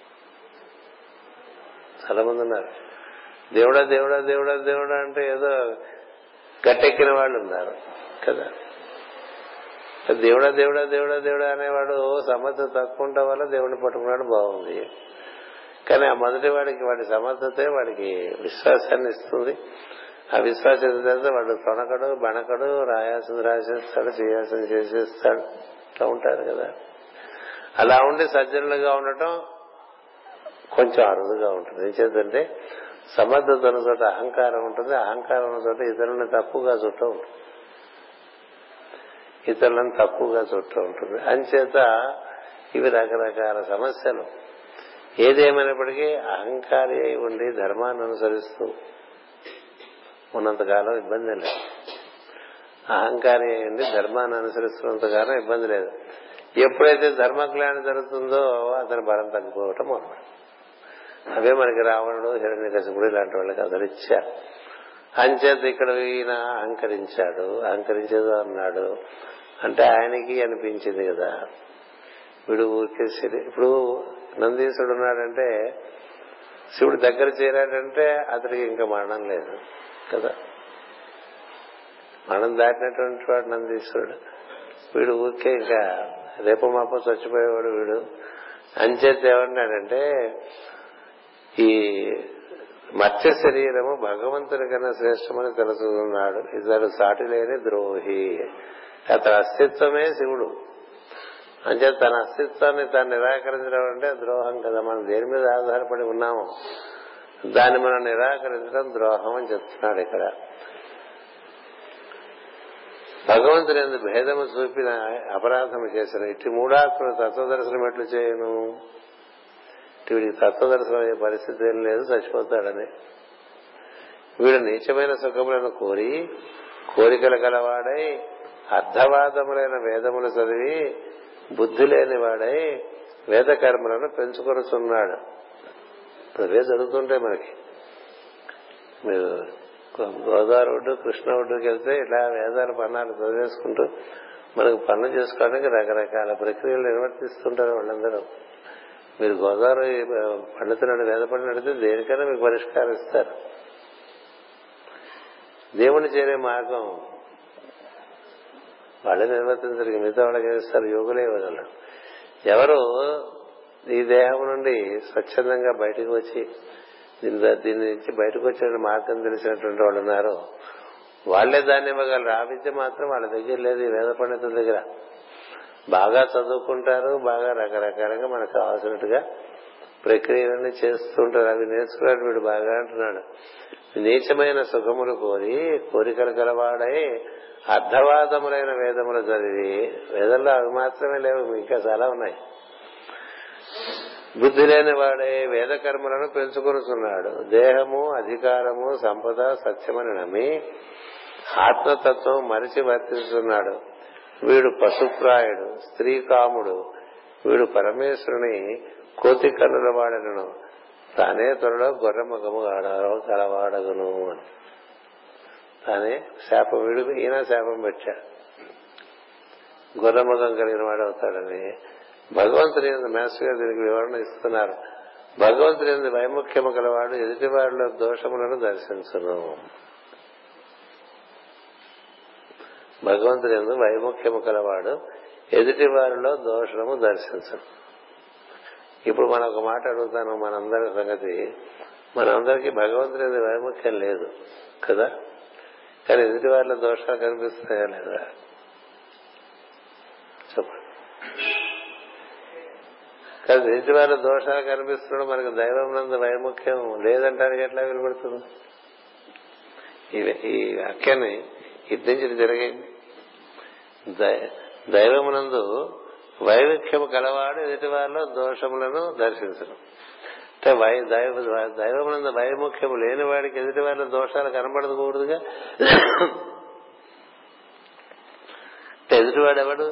చాలా మంది ఉన్నారు దేవుడా దేవుడా దేవుడా దేవుడా అంటే ఏదో గట్టెక్కిన వాళ్ళు ఉన్నారు కదా దేవుడా దేవుడా దేవుడా దేవుడా అనేవాడు సమర్థత తక్కువ ఉండటం వల్ల దేవుడిని పట్టుకున్నాడు బాగుంది కానీ ఆ మొదటి వాడికి వాడి సమర్థతే వాడికి విశ్వాసాన్ని ఇస్తుంది ఆ విశ్వాసం తర్వాత వాడు తొనకడు బణకడు రాయాల్సింది రాసేస్తాడు చేయాల్సింది చేసేస్తాడు ఇట్లా ఉంటారు కదా అలా ఉండి సజ్జనులుగా ఉండటం కొంచెం అరుదుగా ఉంటుంది ఏం చేద్దంటే సమర్థత ఉన్న చోట అహంకారం ఉంటుంది అహంకారం ఉన్న చోట ఇతరులను తక్కువగా చుట్టూ ఉంటుంది ఇతరులను తక్కువగా చుట్టూ ఉంటుంది అంచేత ఇవి రకరకాల సమస్యలు ఏదేమైనప్పటికీ అహంకారి అయి ఉండి ధర్మాన్ని అనుసరిస్తూ ఉన్నంతకాలం ఇబ్బంది లేదు అహంకారి అయింది ధర్మాన్ని అనుసరిస్తున్నంతకాలం ఇబ్బంది లేదు ఎప్పుడైతే ధర్మజ్ఞానం జరుగుతుందో అతని బలం తగ్గిపోవటం మొదలు అవే మనకి రావణుడు హిరణ్య కశపుడు ఇలాంటి వాళ్ళకి అదరిచ్చారు అంచేత ఇక్కడ ఈయన అహంకరించాడు అహంకరించేదో అన్నాడు అంటే ఆయనకి అనిపించింది కదా వీడు ఊరికే సరే ఇప్పుడు నందీశుడు ఉన్నాడంటే శివుడు దగ్గర చేరాడంటే అతడికి ఇంకా మరణం లేదు కదా మరణం దాటినటువంటి వాడు నందీశ్వరుడు వీడు ఊరికే ఇంకా రేపు మాప చచ్చిపోయేవాడు వీడు అంచేత ఏమన్నాడంటే ఈ మత్స్య శరీరము భగవంతుని కన్నా శ్రేష్టమని తెలుసుకున్నాడు ఇతడు సాటి లేని ద్రోహి అతని అస్తిత్వమే శివుడు అంచేత తన అస్తిత్వాన్ని తాను నిరాకరించడం అంటే ద్రోహం కదా మనం దేని మీద ఆధారపడి ఉన్నాము దాన్ని మనం నిరాకరించడం ద్రోహం అని చెప్తున్నాడు ఇక్కడ భగవంతుని ఎందు భేదము చూపిన అపరాధము చేసిన ఇట్టి మూడాత్మను తత్వదర్శనం ఎట్లు చేయను వీడికి తత్వదర్శనం అయ్యే పరిస్థితి ఏం లేదు చచ్చిపోతాడని వీడు నీచమైన సుఖములను కోరి కోరికలు గలవాడై అర్ధవాదములైన వేదములు చదివి బుద్ధి లేనివాడై వేద కర్మలను పెంచుకొనుచున్నాడు ఇప్పుడు అవే జరుగుతుంటే మనకి మీరు గోదావరి ఒడ్డు కృష్ణ ఒడ్డుకి వెళ్తే ఇట్లా వేదాల పన్నాలు చదివేసుకుంటూ మనకు పనులు చేసుకోవడానికి రకరకాల ప్రక్రియలు నిర్వర్తిస్తుంటారు వాళ్ళందరూ మీరు గోదావరి పండితులను వేద పండితులు అడిగితే దేనికైనా మీకు పరిష్కారం ఇస్తారు దేవుని చేరే మార్గం వాళ్ళే నిర్వర్తించడానికి మిగతా వాళ్ళకి ఇస్తారు యోగులే ఇవ్వగలరు ఎవరు ఈ దేహం నుండి స్వచ్ఛందంగా బయటకు వచ్చి దీని దీని నుంచి బయటకు వచ్చిన మార్గం తెలిసినటువంటి వాళ్ళు ఉన్నారు వాళ్లే దాన్ని ఇవ్వగలరు ఆ విద్య మాత్రం వాళ్ళ దగ్గర లేదు ఈ వేద పండితుల దగ్గర బాగా చదువుకుంటారు బాగా రకరకాలుగా మనకు కావాల్సినట్టుగా ప్రక్రియలన్నీ చేస్తుంటారు అవి నేర్చుకున్నాడు వీడు బాగా అంటున్నాడు నీచమైన సుఖములు కోరి కోరికలు గలవాడై అర్ధవాదములైన వేదములు చదివి వేదంలో అవి మాత్రమే లేవు ఇంకా చాలా ఉన్నాయి బుద్ధి లేని వాడే వేద కర్మలను పెంచుకొనుచున్నాడు దేహము అధికారము సంపద సత్యమని నమ్మి ఆత్మతత్వం మరిచి వర్తిస్తున్నాడు వీడు పశుప్రాయుడు స్త్రీ కాముడు వీడు పరమేశ్వరుని కోతి కన్నుల వాడను తానే త్వరలో గొర్రె ముఖము కలవాడగును అని తానే శాపం వీడు ఈయన శాపం పెట్టాడు గొర్రెముఖం కలిగిన వాడు అవుతాడని భగవంతుని మాస్టర్ గారు దీనికి వివరణ ఇస్తున్నారు భగవంతుని ఎందు వైముఖ్యము గలవాడు ఎదుటివారిలో దోషములను దర్శించును భగవంతుని ఎందు వైముఖ్యము కలవాడు ఎదుటి వారిలో దోషము దర్శించను ఇప్పుడు మనం ఒక మాట అడుగుతాను మనందరి సంగతి మనందరికీ భగవంతుని ఎందు వైముఖ్యం లేదు కదా కానీ ఎదుటి వారిలో దోషాలు కనిపిస్తాయా లేదా చెప్పండి కానీ ఎదుటి వారిలో దోషాలు కనిపిస్తున్నాడు మనకు దైవం నందు వైముఖ్యం లేదంటానికి ఎట్లా వినపడుతుంది ఈ వాక్యాన్ని ఇటు నుంచి జరిగింది దైవమునందు వైవిధ్యము కలవాడు ఎదుటి వారిలో దోషములను దర్శించను అంటే వై దైవ దైవమునందు వైముఖ్యము లేని వాడికి ఎదుటి వారిలో దోషాలు కనబడకూడదుగా అంటే ఎదుటివాడు ఎవడు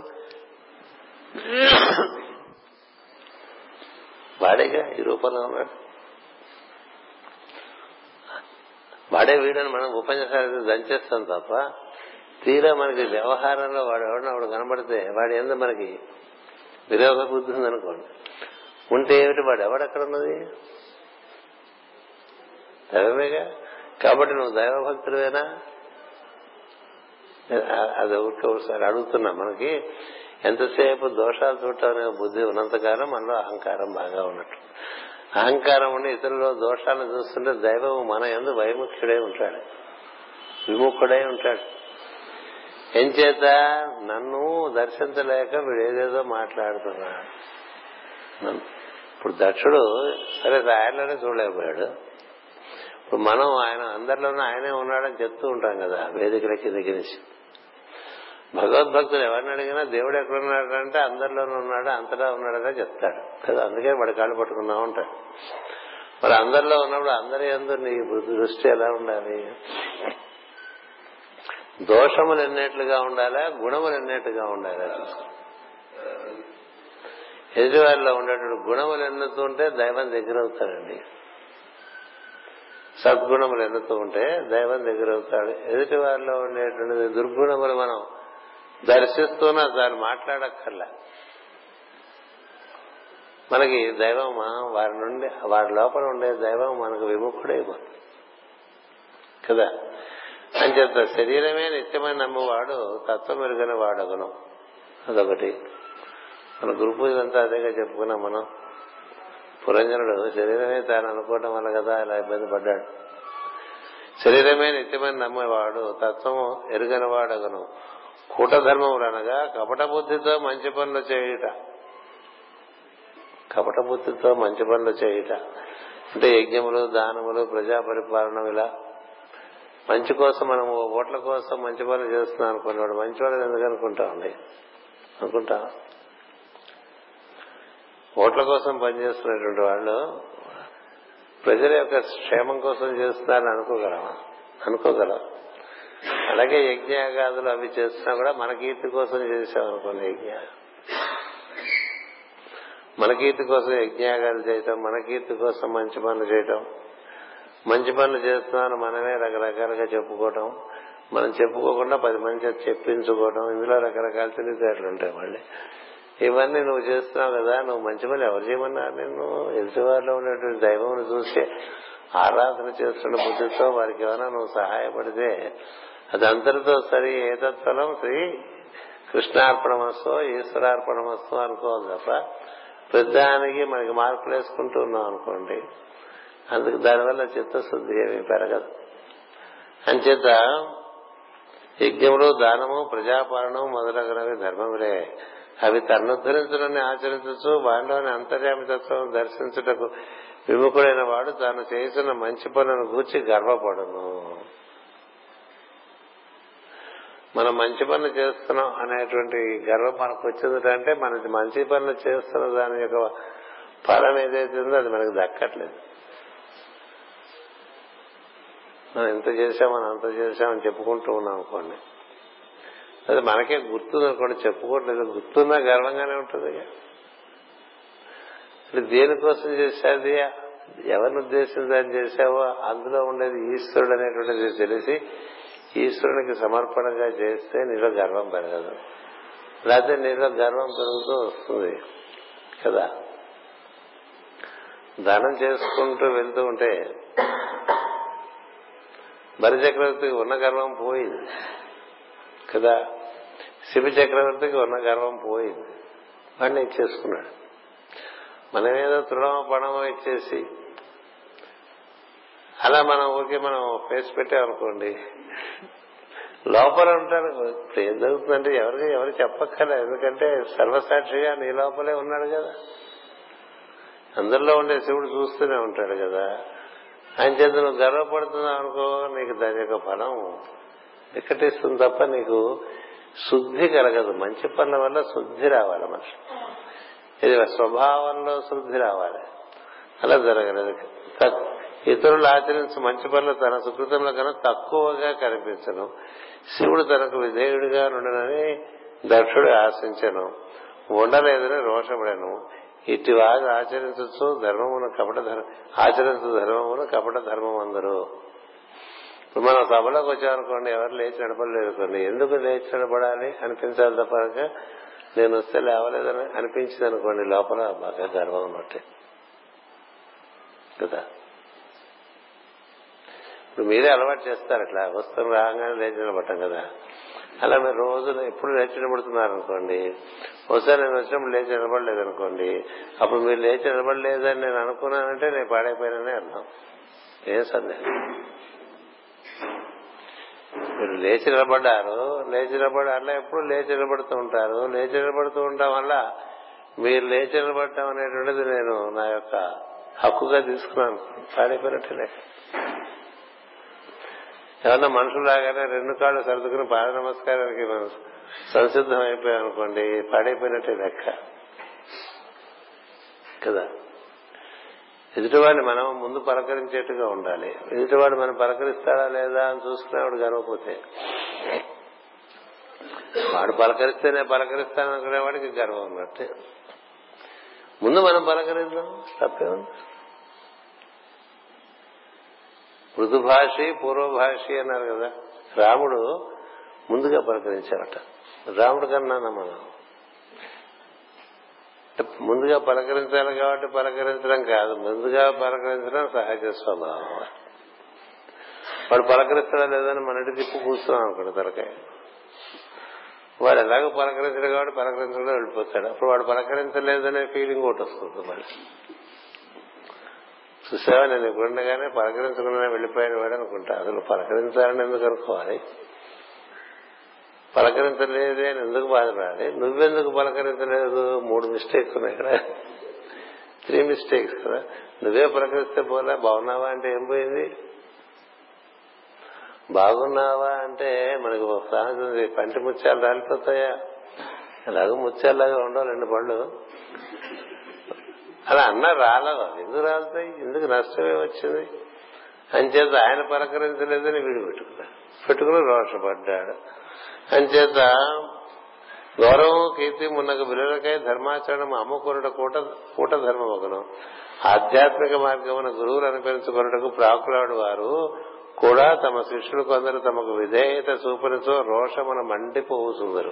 వాడేగా ఈ రూపంలో ఉన్నాడు వాడే వీడని మనం ఉపన్యాసాలు దంచేస్తాం తప్ప తీరా మనకి వ్యవహారంలో వాడు ఎవడన్నా వాడు కనబడితే వాడి ఎందు మనకి విరోధ బుద్ధి ఉందనుకోండి ఉంటే ఏమిటి వాడు ఎవడెక్కడ ఉన్నది దైవమేగా కాబట్టి నువ్వు దైవభక్తుడివేనా అది ఒకసారి అడుగుతున్నా మనకి ఎంతసేపు దోషాలు చూడటం బుద్ధి ఉన్నంతకాలం మనలో అహంకారం బాగా ఉన్నట్టు అహంకారం ఉండి ఇతరుల దోషాలను చూస్తుంటే దైవం మన ఎందు వైముఖ్యుడై ఉంటాడు విముఖుడై ఉంటాడు ఏం చేత నన్ను దర్శించలేక వీడు ఏదేదో మాట్లాడుతున్నాడు ఇప్పుడు దక్షుడు సరే ఆయనలోనే చూడలేకపోయాడు ఇప్పుడు మనం ఆయన అందరిలోనూ ఆయనే ఉన్నాడని చెప్తూ ఉంటాం కదా వేదికల కిందకి నుంచి భగవద్భక్తులు ఎవరిని అడిగినా దేవుడు ఎక్కడున్నాడంటే అందరిలోనూ ఉన్నాడు అంతటా ఉన్నాడనే చెప్తాడు కదా అందుకే వాడి కాళ్ళు పట్టుకున్నా ఉంటాడు మరి అందరిలో ఉన్నప్పుడు అందరి ఎందు నీ దృష్టి ఎలా ఉండాలి దోషములు ఎన్నేట్లుగా ఉండాలా గుణములు ఎన్నేట్టుగా ఉండాలా ఎదుటివారిలో ఉండేటువంటి గుణములు ఎన్నుతుంటే దైవం దగ్గర అవుతాడండి సద్గుణములు ఎన్నుతూ ఉంటే దైవం దగ్గర అవుతాడు ఎదుటి వారిలో ఉండేటువంటి దుర్గుణములు మనం దర్శిస్తూనే దాన్ని మాట్లాడక్కర్లే మనకి దైవం వారి నుండి వారి లోపల ఉండే దైవం మనకు విముఖుడైపోతుంది కదా అని చెప్తా శరీరమే నిత్యమైన నమ్మువాడు తత్వం మెరుగని వాడగను అదొకటి మన గ్రూప్ ఇదంతా అదేగా చెప్పుకున్నాం మనం పురంజనుడు శరీరమే తాను అనుకోవటం వల్ల కదా ఇలా ఇబ్బంది పడ్డాడు శరీరమే నిత్యమైన నమ్మేవాడు తత్వం ఎరుగని వాడగను కూటధర్మములనగా కపట బుద్ధితో మంచి పనులు చేయుట కపట బుద్ధితో మంచి పనులు చేయుట అంటే యజ్ఞములు దానములు ప్రజా పరిపాలన ఇలా మంచి కోసం మనం ఓట్ల కోసం మంచి పనులు చేస్తున్నాం అనుకున్నాడు మంచివాడు ఎందుకు అనుకుంటామండి అనుకుంటా ఓట్ల కోసం పనిచేస్తున్నటువంటి వాళ్ళు ప్రజల యొక్క క్షేమం కోసం చేస్తున్నారని అనుకోగలం అనుకోగలం అలాగే యజ్ఞయాగాదులు అవి చేస్తున్నా కూడా మన కీర్తి కోసం చేసాం అనుకోండి యజ్ఞ మన కీర్తి కోసం యజ్ఞయాగాలు చేయటం మన కీర్తి కోసం మంచి పనులు చేయటం మంచి పనులు చేస్తున్నాను మనమే రకరకాలుగా చెప్పుకోవటం మనం చెప్పుకోకుండా పది మంది చేత చెప్పించుకోవటం ఇందులో రకరకాల తెలివితేటలు ఉంటాయి మళ్ళీ ఇవన్నీ నువ్వు చేస్తున్నావు కదా నువ్వు మంచి పని ఎవరు చేయమన్నారు నిన్ను ఎదుటివారిలో ఉన్నటువంటి దైవం చూసి ఆరాధన చేస్తున్న బుద్ధితో వారికి ఏమైనా నువ్వు సహాయపడితే అది అంతటితో సరి ఏతత్ఫలం శ్రీ కృష్ణార్పణమస్తో ఈశ్వరార్పణమస్తో అనుకోవాలి తప్ప ప్రతిదానికి మనకి మార్కులు వేసుకుంటూ ఉన్నాం అనుకోండి అందుకు దానివల్ల చిత్తశుద్ధి ఏమీ పెరగదు అంచేత యజ్ఞములు దానము ప్రజాపాలనం మొదలగునవి ధర్మములే అవి తన్నుద్ధరించులని ఆచరించచ్చు వాటిలోని అంతర్యామితత్వం దర్శించుటకు విముఖుడైన వాడు తాను చేసిన మంచి పనులను గూర్చి గర్వపడును మనం మంచి పనులు చేస్తున్నాం అనేటువంటి గర్వం మనకు వచ్చింది అంటే మన మంచి పనులు చేస్తున్న దాని యొక్క ఫలం ఏదైతే ఉందో అది మనకు దక్కట్లేదు మనం ఎంత చేశాం మనం అంత చేశామని చెప్పుకుంటూ ఉన్నాం అనుకోండి అది మనకే గుర్తుంది అనుకోండి చెప్పుకోవట్లేదు గుర్తున్నా గర్వంగానే ఉంటుంది దేనికోసం చేసేది ఎవరిని ఉద్దేశించి దాన్ని చేసావో అందులో ఉండేది ఈశ్వరుడు అనేటువంటిది తెలిసి ఈశ్వరునికి సమర్పణగా చేస్తే నీలో గర్వం పెరగదు లేకపోతే నీలో గర్వం పెరుగుతూ వస్తుంది కదా దానం చేసుకుంటూ వెళ్తూ ఉంటే బరి చక్రవర్తికి ఉన్న గర్వం పోయింది కదా శివ చక్రవర్తికి ఉన్న గర్వం పోయింది వాడిని ఇచ్చేసుకున్నాడు మనమేదో తృణమో పణమో ఇచ్చేసి అలా మనం ఊరికి మనం ఫేస్ పెట్టామనుకోండి లోపల ఉంటారు ఇప్పుడు ఏం జరుగుతుందంటే ఎవరికి ఎవరు చెప్పక్కర్లేదు ఎందుకంటే సర్వసాక్షిగా నీ లోపలే ఉన్నాడు కదా అందరిలో ఉండే శివుడు చూస్తూనే ఉంటాడు కదా ఆయన చేత నువ్వు గర్వపడుతున్నావు అనుకో నీకు దాని యొక్క ఫలం వికటిస్తుంది తప్ప నీకు శుద్ధి కలగదు మంచి పనుల వల్ల శుద్ధి రావాలి మనిషి ఇది స్వభావంలో శుద్ధి రావాలి అలా జరగలేదు ఇతరులు ఆచరించు మంచి పనులు తన సుకృతంలో కన్నా తక్కువగా కనిపించను శివుడు తనకు విధేయుడిగా ఉండనని దక్షుడు ఆశించను ఉండలేదని రోషపడను ఇటు వారు ఆచరించచ్చు ధర్మమును కపట ధర్మం ఆచరించు ధర్మమును కపట ధర్మం అందరూ ఇప్పుడు మనం సభలోకి వచ్చామనుకోండి ఎవరు లేచి నడపలేదు కొన్ని ఎందుకు లేచి నడపడాలి అనిపించాలి తప్ప నేను వస్తే లేవలేదని అనిపించింది అనుకోండి లోపల బాగా గర్వం ఉన్నట్టే కదా ఇప్పుడు మీరే అలవాటు చేస్తారు అట్లా వస్తువులు రాగానే లేచి నిలబడటం కదా అలా మీరు రోజు ఎప్పుడు లేచి నిలబడుతున్నారు అనుకోండి ఒకసారి నేను వచ్చినప్పుడు లేచి నిలబడలేదు అనుకోండి అప్పుడు మీరు లేచి నిలబడలేదని నేను అనుకున్నానంటే నేను పాడైపోయానని అర్థం ఏం సందేహం మీరు లేచి నిలబడ్డారు లేచి నిలబడి అట్లా ఎప్పుడు లేచి నిలబడుతూ ఉంటారు లేచి నిలబడుతూ ఉండటం వల్ల మీరు లేచి నిలబడటం అనేటువంటిది నేను నా యొక్క హక్కుగా తీసుకున్నాను పాడైపోయినట్టే లెక్క ఏమన్నా మనుషులు రాగానే రెండు కాళ్ళు సర్దుకుని పాద నమస్కారానికి మనం సంసిద్ధం అయిపోయాం అనుకోండి పాడైపోయినట్టే లెక్క కదా ఎదుటివాడిని మనం ముందు పలకరించేట్టుగా ఉండాలి ఎదుటివాడు మనం పలకరిస్తాడా లేదా అని చూసుకునేవాడు గర్వపోతే వాడు పలకరిస్తేనే పలకరిస్తాను అనుకునేవాడికి గర్వం ఉన్నట్టే ముందు మనం పలకరిద్దాం తప్పే ఉంది మృదుభాషి పూర్వభాషి అన్నారు కదా రాముడు ముందుగా పలకరించారట రాముడు కన్నా మనం ముందుగా పలకరించాలి కాబట్టి పలకరించడం కాదు ముందుగా పలకరించడం సహజ స్వభావం వాడు పలకరిస్తాడా లేదని మనటి తిప్పు కూర్చున్నాం అనుకోండి తలకాయ వాడు ఎలాగో పలకరించడు కాబట్టి పలకరించడం వెళ్ళిపోతాడు అప్పుడు వాడు పలకరించలేదనే ఫీలింగ్ ఒకటి వస్తుంది మళ్ళీ చూసావా నేను ఇప్పుడు ఉండగానే పలకరించకుండా వెళ్ళిపోయాడు వాడు అనుకుంటా అసలు పలకరించాలని ఎందుకు అనుకోవాలి పలకరించలేదే అని ఎందుకు బాధపడాలి నువ్వెందుకు పలకరించలేదు మూడు మిస్టేక్స్ ఉన్నాయి ఇక్కడ త్రీ మిస్టేక్స్ కదా నువ్వే పలకరిస్తే పోలే బాగున్నావా అంటే ఏం పోయింది బాగున్నావా అంటే మనకు సామెత ఉంది పంటి ముత్యాలు రాలిపోతాయా ఎలాగో ముత్యాలలాగా ఉండవు రెండు పళ్ళు అలా అన్న రాలేదు ఎందుకు రాలుతాయి ఎందుకు నష్టమే వచ్చింది అంచేత ఆయన పలకరించలేదని వీడు పెట్టుకున్నాడు పెట్టుకుని రోషపడ్డాడు అంచేత గౌరవం కీర్తి మున్నగ విలువలకై ధర్మాచరణం అమ్ముకొనుట కూట కూట ధర్మమగును ఆధ్యాత్మిక మార్గమున గురువులు అనుకరించుకున్నటకు ప్రాకులాడు వారు కూడా తమ శిష్యులు కొందరు తమకు విధేయత చూపనితో రోషమున మండిపోవుతుందరు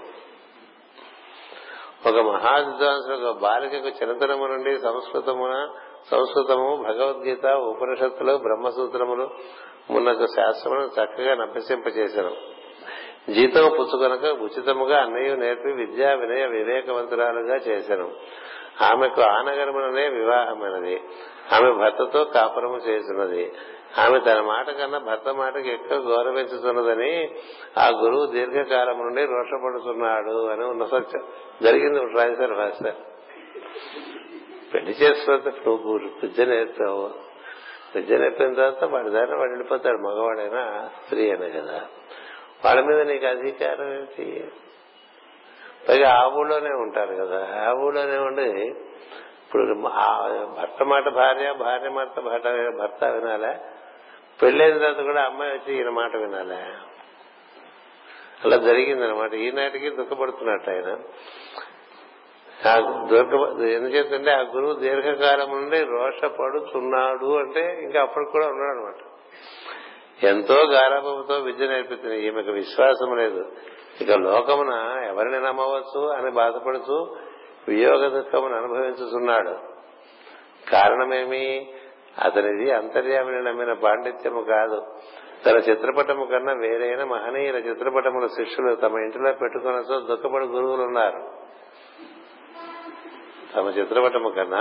ఒక మహావిద్వాంసుడు ఒక బాలికకు చిరతనము నుండి సంస్కృతమున సంస్కృతము భగవద్గీత ఉపనిషత్తులు బ్రహ్మసూత్రములు మున్నకు శాస్త్రమును చక్కగా నభ్యసింపచేశాను జీతం పుచ్చుకొనక ఉచితముగా అన్నయ్య నేర్పి విద్యా వినయ వివేకవంతురాలుగా చేశాను ఆమెకు ఆనగరముననే వివాహమైనది ఆమె భర్తతో కాపురము చేస్తున్నది ఆమె తన మాట కన్నా భర్త మాటకి ఎక్కువ గౌరవించుతున్నదని ఆ గురువు దీర్ఘకాలం నుండి రోషపడుతున్నాడు అని ఉన్న సత్యం జరిగింది రాజేశారు భాస్కర్ పెళ్లి చేసుకుంటే నువ్వు విద్య నేర్పావు విద్య నేర్పిన తర్వాత వాడి దారిని వాడు వెళ్ళిపోతాడు మగవాడైనా స్త్రీ అనే కదా వాళ్ళ మీద నీకు అధికారం ఏంటి పైగా ఆ ఊళ్ళోనే ఉంటారు కదా ఆ ఊళ్ళోనే ఉండి ఇప్పుడు ఆ భర్త మాట భార్య భార్య మాట భర్త భర్త వినాలా పెళ్ళైన తర్వాత కూడా అమ్మాయి వచ్చి ఈయన మాట వినాలా అలా జరిగిందనమాట ఈనాటికి దుఃఖపడుతున్నట్టు ఆయన ఆ దుర్గ ఎందుచేతంటే ఆ గురువు దీర్ఘకాలం నుండి రోషపడుతున్నాడు అంటే ఇంకా అప్పుడు కూడా ఉన్నాడు అనమాట ఎంతో గారాభంతో విద్య నేర్పుతుంది ఈమెకు విశ్వాసం లేదు ఇక లోకమున ఎవరిని నమ్మవచ్చు అని బాధపడుతూ వియోగ దుఃఖమును అనుభవించుతున్నాడు కారణమేమి అతనిది అంతర్యామిని నమ్మిన పాండిత్యము కాదు తన చిత్రపటము కన్నా వేరైన మహనీయుల చిత్రపటముల శిష్యులు తమ ఇంటిలో పెట్టుకున్నతో దుఃఖపడి గురువులు ఉన్నారు తమ చిత్రపటము కన్నా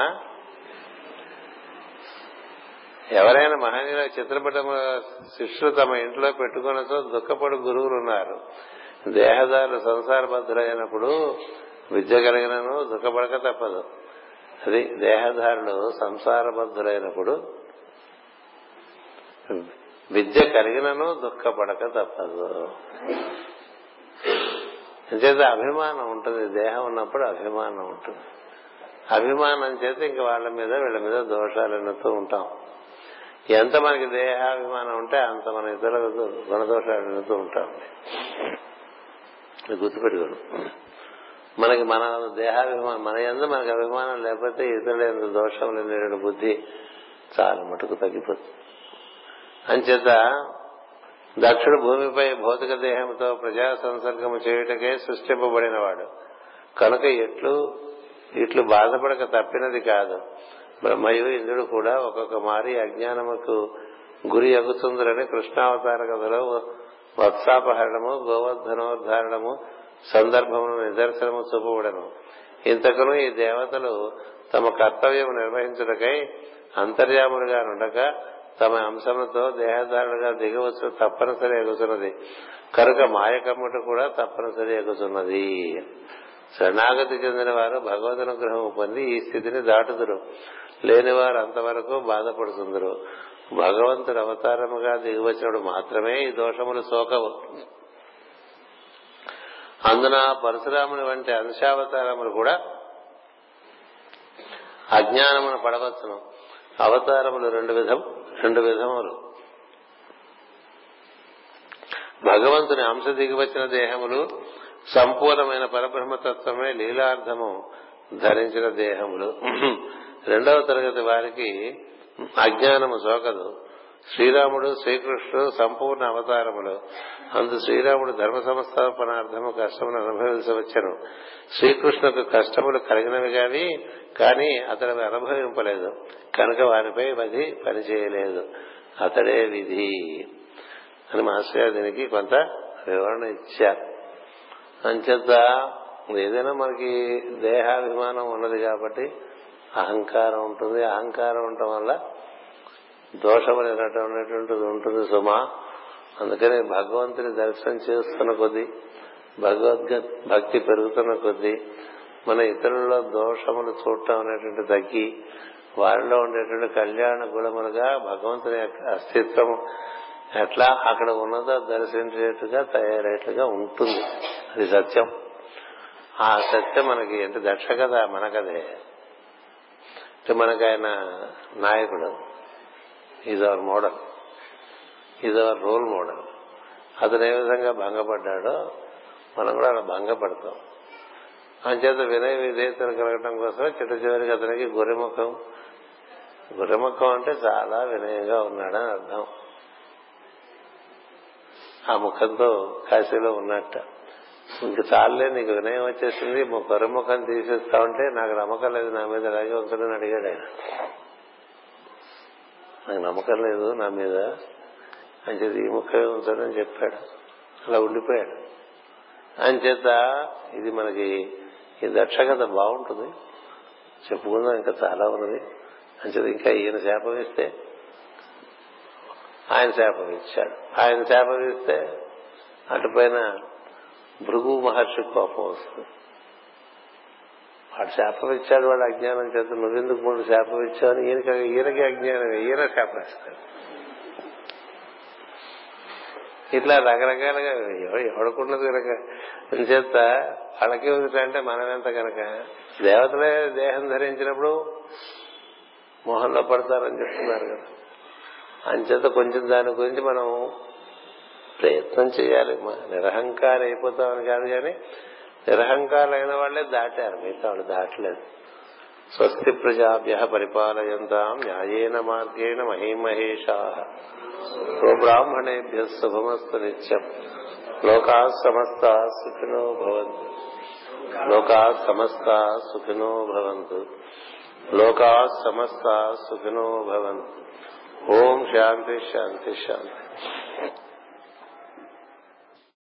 ఎవరైనా మహనీయుల చిత్రపటముల శిష్యులు తమ ఇంట్లో పెట్టుకున్నతో దుఃఖపడు గురువులు ఉన్నారు దేహదారులు సంసారబద్ధులైనప్పుడు విద్య కలిగినను దుఃఖపడక తప్పదు అది దేహదారులు సంసారబద్ధులైనప్పుడు విద్య కలిగినను దుఃఖపడక తప్పదు చేత అభిమానం ఉంటుంది దేహం ఉన్నప్పుడు అభిమానం ఉంటుంది అభిమానం చేత ఇంక వాళ్ళ మీద వీళ్ళ మీద దోషాలు ఎన్నుతూ ఉంటాం ఎంత మనకి దేహాభిమానం ఉంటే అంత మన ఇతర గుణదోషాలు ఎన్నుతూ ఉంటాం గుర్తుపెట్టుకోడు మనకి మన దేహాభిమానం మన ఎందు మనకి అభిమానం లేకపోతే ఇతరుల ఎందు దోషం లేని బుద్ధి చాలా మటుకు తగ్గిపోతుంది అంచేత దక్షుడు భూమిపై భౌతిక దేహంతో ప్రజా సంసర్గము చేయుటకే సృష్టింపబడినవాడు కనుక ఎట్లు ఇట్లు బాధపడక తప్పినది కాదు బ్రహ్మయు ఇంద్రుడు కూడా ఒక్కొక్క మారి అజ్ఞానముకు గురి అగుతుందని కృష్ణావతార కథలో వత్సాపహరణము గోవర్ధనోద్ధారణము సందర్భమును నిదర్శనము చూపబడను ఇంతకును ఈ దేవతలు తమ కర్తవ్యం నిర్వహించుటకై అంతర్యాములుగా నుండక తమ అంశములతో దేహధారులుగా దిగవచ్చు తప్పనిసరి ఎగుతున్నది కనుక మాయకమ్ముట కూడా తప్పనిసరి ఎగుతున్నది శరణాగతి చెందిన వారు భగవదనుగ్రహం పొంది ఈ స్థితిని దాటుదురు లేనివారు అంతవరకు బాధపడుతుందరు భగవంతుడు అవతారముగా దిగివచ్చినప్పుడు మాత్రమే ఈ దోషములు సోకవు అందున పరశురాముని వంటి అంశావతారములు కూడా అజ్ఞానమును పడవచ్చును అవతారములు రెండు విధం రెండు విధములు భగవంతుని అంశ దిగివచ్చిన దేహములు సంపూర్ణమైన పరబ్రహ్మతత్వమే లీలార్థము ధరించిన దేహములు రెండవ తరగతి వారికి అజ్ఞానము సోకదు శ్రీరాముడు శ్రీకృష్ణుడు సంపూర్ణ అవతారములు అందు శ్రీరాముడు ధర్మ సంస్థాపనార్థము కష్టమును అనుభవించవచ్చను శ్రీకృష్ణుకు కష్టములు కలిగినవి గాని కానీ అతడు అనుభవింపలేదు కనుక వారిపై అది పనిచేయలేదు అతడే విధి అని మాస్టర్ దీనికి కొంత వివరణ ఇచ్చారు అంచేత ఏదైనా మనకి దేహాభిమానం ఉన్నది కాబట్టి అహంకారం ఉంటుంది అహంకారం ఉండటం వల్ల దోషం అనేటువంటిది ఉంటుంది సుమా అందుకని భగవంతుని దర్శనం చేస్తున్న కొద్దీ భగవద్గ భక్తి పెరుగుతున్న కొద్దీ మన ఇతరులలో దోషములు చూడటం అనేటువంటి తగ్గి వారిలో ఉండేటువంటి కళ్యాణ గుణములుగా భగవంతుని యొక్క అస్తిత్వం ఎట్లా అక్కడ ఉన్నదో దర్శించేట్టుగా తయారయ్యేట్టుగా ఉంటుంది అది సత్యం ఆ సత్యం మనకి అంటే దక్ష కదా మనకదే మనకు ఆయన నాయకుడు is our model is our role model అతను ఏ విధంగా భంగపడ్డాడో మనం కూడా అలా భంగపడతాం అంచేత వినయ విధేయతలు కలగడం కోసం చిట్ట చివరికి అతనికి గొర్రెముఖం గొర్రెముఖం అంటే చాలా వినయంగా ఉన్నాడని అర్థం ఆ ముఖంతో కాశీలో ఉన్నట్ట ఇంక చాలే నీకు వినయం వచ్చేసింది గొర్రెముఖం తీసేస్తా ఉంటే నాకు నమ్మకం లేదు నా మీద అలాగే ఉంటుందని అడిగాడు ఆయన నాకు నమ్మకం లేదు నా మీద అంచేత ఈ ముఖమే ఉంటుందని చెప్పాడు అలా ఉండిపోయాడు అంచేత ఇది మనకి ఈ దక్షకథ బాగుంటుంది చెప్పుకుందాం ఇంకా చాలా ఉన్నది అంచేత ఇంకా ఈయన శాపం ఇస్తే ఆయన శాపం ఇచ్చాడు ఆయన శాపం ఇస్తే అటుపైన భృగు మహర్షి కోపం వస్తుంది వాడు శాపం ఇచ్చాడు వాడు అజ్ఞానం చేత నువ్వెందుకు మూడు శాపం ఇచ్చావు ఈయనకి ఈయనకి అజ్ఞానం ఈయన శాపం ఇస్తాడు ఇట్లా రకరకాలుగా ఎవడుకున్నది కనుక చేత వాళ్ళకి అంటే మనం ఎంత కనుక దేవతలే దేహం ధరించినప్పుడు మోహంలో పడతారని చెప్తున్నారు కదా అంచేత కొంచెం దాని గురించి మనం ప్రయత్నం చేయాలి నిరహంకారం అయిపోతామని కాదు కానీ నిరహంకారులైన వాళ్లే దాటారు మిగతా వాళ్ళు దాటలేదు స్వస్తి ప్రజాభ్య పరిపాలయంతాం న్యాయేన మార్గేణ మహీమహేషా బ్రాహ్మణేభ్య శుభమస్తు నిత్యం లోకా సమస్త సుఖినో భవంతు లోకా సమస్త సుఖినో భవంతు లోకా సమస్త సుఖినో భవంతు ఓం శాంతి శాంతి శాంతి